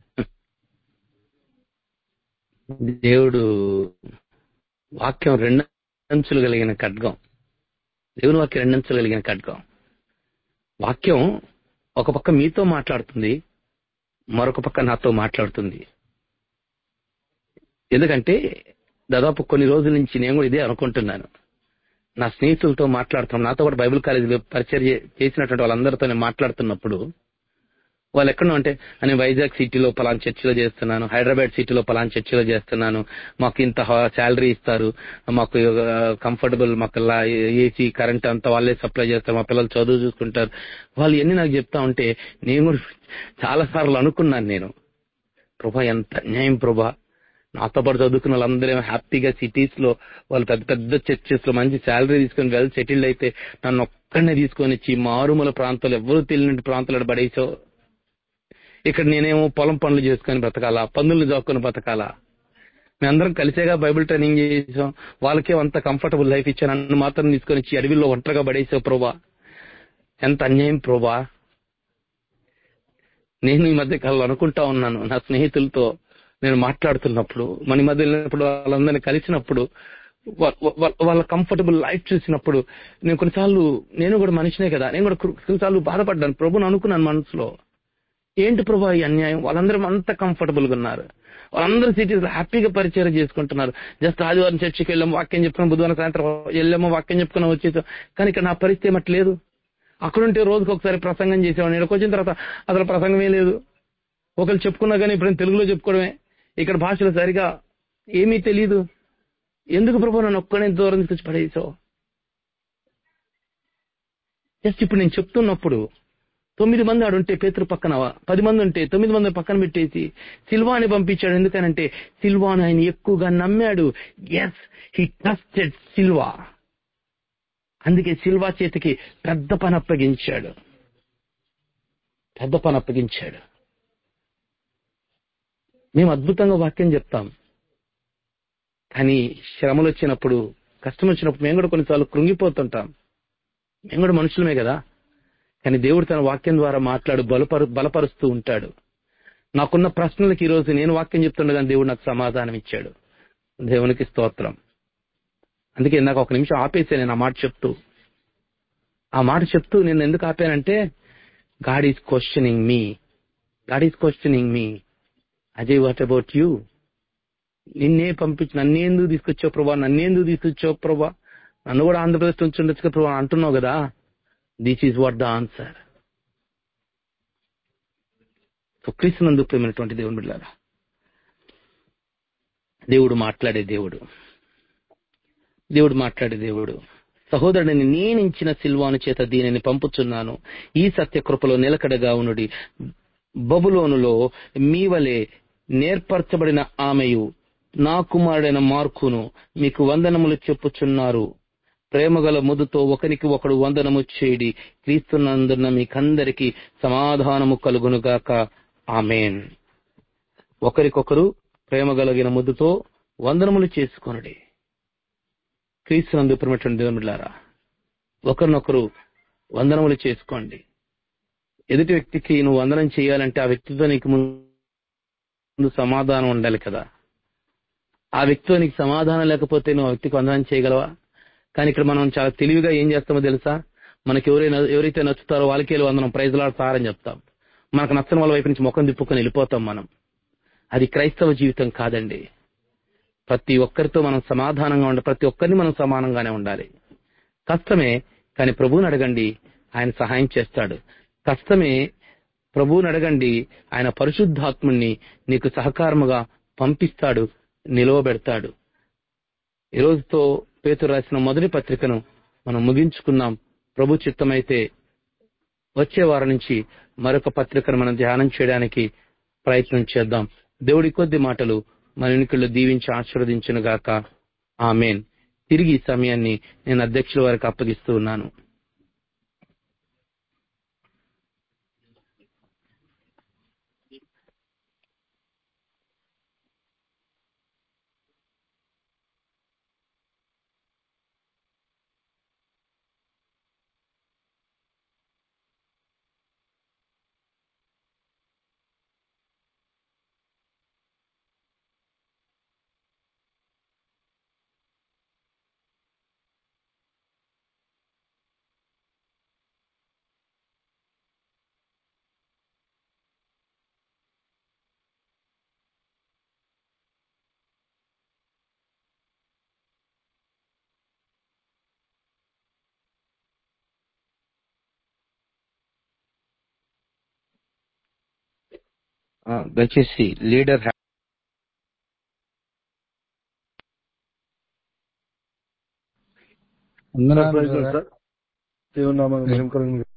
దేవుడు వాక్యం రెండంచులు కలిగిన ఖడ్గం దేవుని వాక్యం రెండంచులు కలిగిన ఖడ్గం వాక్యం ఒక పక్క మీతో మాట్లాడుతుంది మరొక పక్క నాతో మాట్లాడుతుంది ఎందుకంటే దాదాపు కొన్ని రోజుల నుంచి నేను కూడా ఇదే అనుకుంటున్నాను నా స్నేహితులతో మాట్లాడుతున్నాం నాతో కూడా బైబిల్ కాలేజీ పరిచయం చేసినటువంటి వాళ్ళందరితో నేను మాట్లాడుతున్నప్పుడు వాళ్ళు ఎక్కడో అంటే నేను వైజాగ్ సిటీలో పలానా చర్చిలో చేస్తున్నాను హైదరాబాద్ సిటీలో పలానా చర్చిలో చేస్తున్నాను మాకు ఇంత శాలరీ ఇస్తారు మాకు కంఫర్టబుల్ మాకు ఏసీ కరెంట్ అంతా వాళ్ళే సప్లై చేస్తారు మా పిల్లలు చదువు చూసుకుంటారు వాళ్ళు ఎన్ని నాకు చెప్తా ఉంటే నేను కూడా చాలా సార్లు అనుకున్నాను నేను ప్రభా ఎంత అన్యాయం ప్రభా నాతో పాటు చదువుకున్న వాళ్ళందరూ హ్యాపీగా సిటీస్ లో వాళ్ళు పెద్ద పెద్ద చర్చెస్ లో మంచి శాలరీ తీసుకొని వెల్ సెటిల్డ్ అయితే నన్ను ఒక్కడనే తీసుకొని వచ్చి మారుమూల ప్రాంతాలు ఎవరు తెలియని ప్రాంతాలు పడేసావు ఇక్కడ నేనేమో పొలం పనులు చేసుకొని బ్రతకాలా పన్నులు దాక్కుని బ్రతకాలా మేమందరం కలిసేగా బైబిల్ ట్రైనింగ్ చేసాం వాళ్ళకే అంత కంఫర్టబుల్ లైఫ్ ఇచ్చాను నన్ను మాత్రం తీసుకొని వచ్చి అడవిలో ఒంటరిగా పడేసావు ప్రభా ఎంత అన్యాయం ప్రభా నేను ఈ మధ్య కాలంలో అనుకుంటా ఉన్నాను నా స్నేహితులతో నేను మాట్లాడుతున్నప్పుడు మన మధ్య వెళ్ళినప్పుడు వాళ్ళందరినీ కలిసినప్పుడు వాళ్ళ కంఫర్టబుల్ లైఫ్ చూసినప్పుడు నేను కొన్నిసార్లు నేను కూడా మనిషినే కదా నేను కూడా కొన్నిసార్లు బాధపడ్డాను ప్రభుని అనుకున్నాను మనసులో ఏంటి ప్రభా ఈ అన్యాయం వాళ్ళందరూ అంత కంఫర్టబుల్ గా ఉన్నారు వాళ్ళందరూ సిటీస్ లో హ్యాపీగా పరిచయం చేసుకుంటున్నారు జస్ట్ ఆదివారం చర్చికి వెళ్ళాము వాక్యం చెప్పుకున్నాం బుధవారం సాయంత్రం వెళ్ళాము వాక్యం చెప్పుకున్నాం వచ్చేసాం కానీ ఇక్కడ నా పరిస్థితి ఏమట్లేదు లేదు అక్కడుంటే రోజుకి ఒకసారి ప్రసంగం చేసేవాడిని ఇక్కడికి వచ్చిన తర్వాత అసలు ప్రసంగమే లేదు ఒకరు చెప్పుకున్నా కానీ ఇప్పుడు తెలుగులో చెప్పుకోవడమే ఇక్కడ భాషలో సరిగా ఏమీ తెలియదు ఎందుకు ప్రభు నన్ను ఒక్కడే దూరం తీసుకొచ్చి పడేసావు జస్ట్ ఇప్పుడు నేను చెప్తున్నప్పుడు తొమ్మిది మంది ఆడుంటే పేతురు పక్కన పది మంది ఉంటే తొమ్మిది మంది పక్కన పెట్టేసి సిల్వాని పంపించాడు ఎందుకనంటే సిల్వాను ఆయన ఎక్కువగా నమ్మాడు ఎస్ హీ ట్రస్టెడ్ సిల్వా అందుకే సిల్వా చేతికి పెద్ద పని అప్పగించాడు పెద్ద పని అప్పగించాడు మేము అద్భుతంగా వాక్యం చెప్తాం కానీ శ్రమలు వచ్చినప్పుడు కష్టం వచ్చినప్పుడు మేము కూడా కొన్నిసార్లు కృంగిపోతుంటాం మేము కూడా మనుషులమే కదా కానీ దేవుడు తన వాక్యం ద్వారా మాట్లాడు బలపరు బలపరుస్తూ ఉంటాడు నాకున్న ప్రశ్నలకు ఈ రోజు నేను వాక్యం చెప్తుండగా దేవుడు నాకు సమాధానం ఇచ్చాడు దేవునికి స్తోత్రం అందుకే నాకు ఒక నిమిషం ఆపేసా నేను ఆ మాట చెప్తూ ఆ మాట చెప్తూ నేను ఎందుకు ఆపానంటే God is questioning me God is questioning me Ajay what about you నిన్నే పంపించి నన్నేందుకు తీసుకొచ్చావు ప్రభా నన్నేందుకు తీసుకొచ్చావు ప్రభా నన్ను కూడా ఆంధ్రప్రదేశ్ నుంచి ఉండొచ్చు ప్రభా అంటున్నావు కదా this is what the answer so క్రీస్తునందు ప్రేమైనటువంటి దేవుని బిడ్డారా దేవుడు మాట్లాడే దేవుడు దేవుడు మాట్లాడే దేవుడు సహోదరుడిని నేనించిన సిల్వాను చేత దీనిని పంపుచున్నాను ఈ సత్య కృపలో నిలకడగా ఉండి బబులోనులో మీ వలె నేర్పరచబడిన ఆమెయు నా కుమారుడైన మార్కును మీకు వందనములు చెప్పుచున్నారు ప్రేమగల ముదుతో ఒకరికి ఒకడు వందనము చేయడి క్రీస్తునందున్న మీకందరికి సమాధానము కలుగునుగాక ఆమెన్ ఒకరికొకరు ప్రేమ కలిగిన ముద్దుతో వందనములు చేసుకొనడి క్రీస్తునందు ప్రేమటువంటి దేవులారా ఒకరినొకరు వందనములు చేసుకోండి ఎదుటి వ్యక్తికి నువ్వు వందనం చేయాలంటే ఆ వ్యక్తితో నీకు ముందు సమాధానం ఉండాలి కదా ఆ వ్యక్తితో నీకు సమాధానం లేకపోతే నువ్వు ఆ వ్యక్తికి వందనం చేయగలవా కానీ ఇక్కడ మనం చాలా తెలివిగా ఏం చేస్తామో తెలుసా మనకి ఎవరైనా ఎవరైతే నచ్చుతారో వాళ్ళకి వెళ్ళి వందనం ప్రైజ్లాడతారని చెప్తాం మనకు నచ్చని వాళ్ళ వైపు నుంచి ముఖం తిప్పుకొని వెళ్ళిపోతాం మనం అది క్రైస్తవ జీవితం కాదండి ప్రతి ఒక్కరితో మనం సమాధానంగా ఉండాలి ప్రతి ఒక్కరిని మనం సమానంగానే ఉండాలి కష్టమే కానీ ప్రభువుని అడగండి ఆయన సహాయం చేస్తాడు కష్టమే ప్రభువుని అడగండి ఆయన పరిశుద్ధాత్ముణ్ణి నీకు సహకారముగా పంపిస్తాడు నిలవబెడతాడు ఈ రోజుతో పేతురు రాసిన మొదటి పత్రికను మనం ముగించుకున్నాం ప్రభు చిత్తమైతే వచ్చే వారం నుంచి మరొక పత్రికను మనం ధ్యానం చేయడానికి ప్రయత్నం చేద్దాం దేవుడి కొద్ది మాటలు మన ఎన్నికల్లో దీవించి ఆశీర్వదించును గాక ఆమెన్ తిరిగి ఈ సమయాన్ని నేను అధ్యక్షుల వారికి అప్పగిస్తూ ఉన్నాను ఆ, దయచేసి లీడర్ హ్యా- వందనాలు ప్రైజ్ బ్రదర్. సార్ దేవుని నామానికి మహిమ కలుగును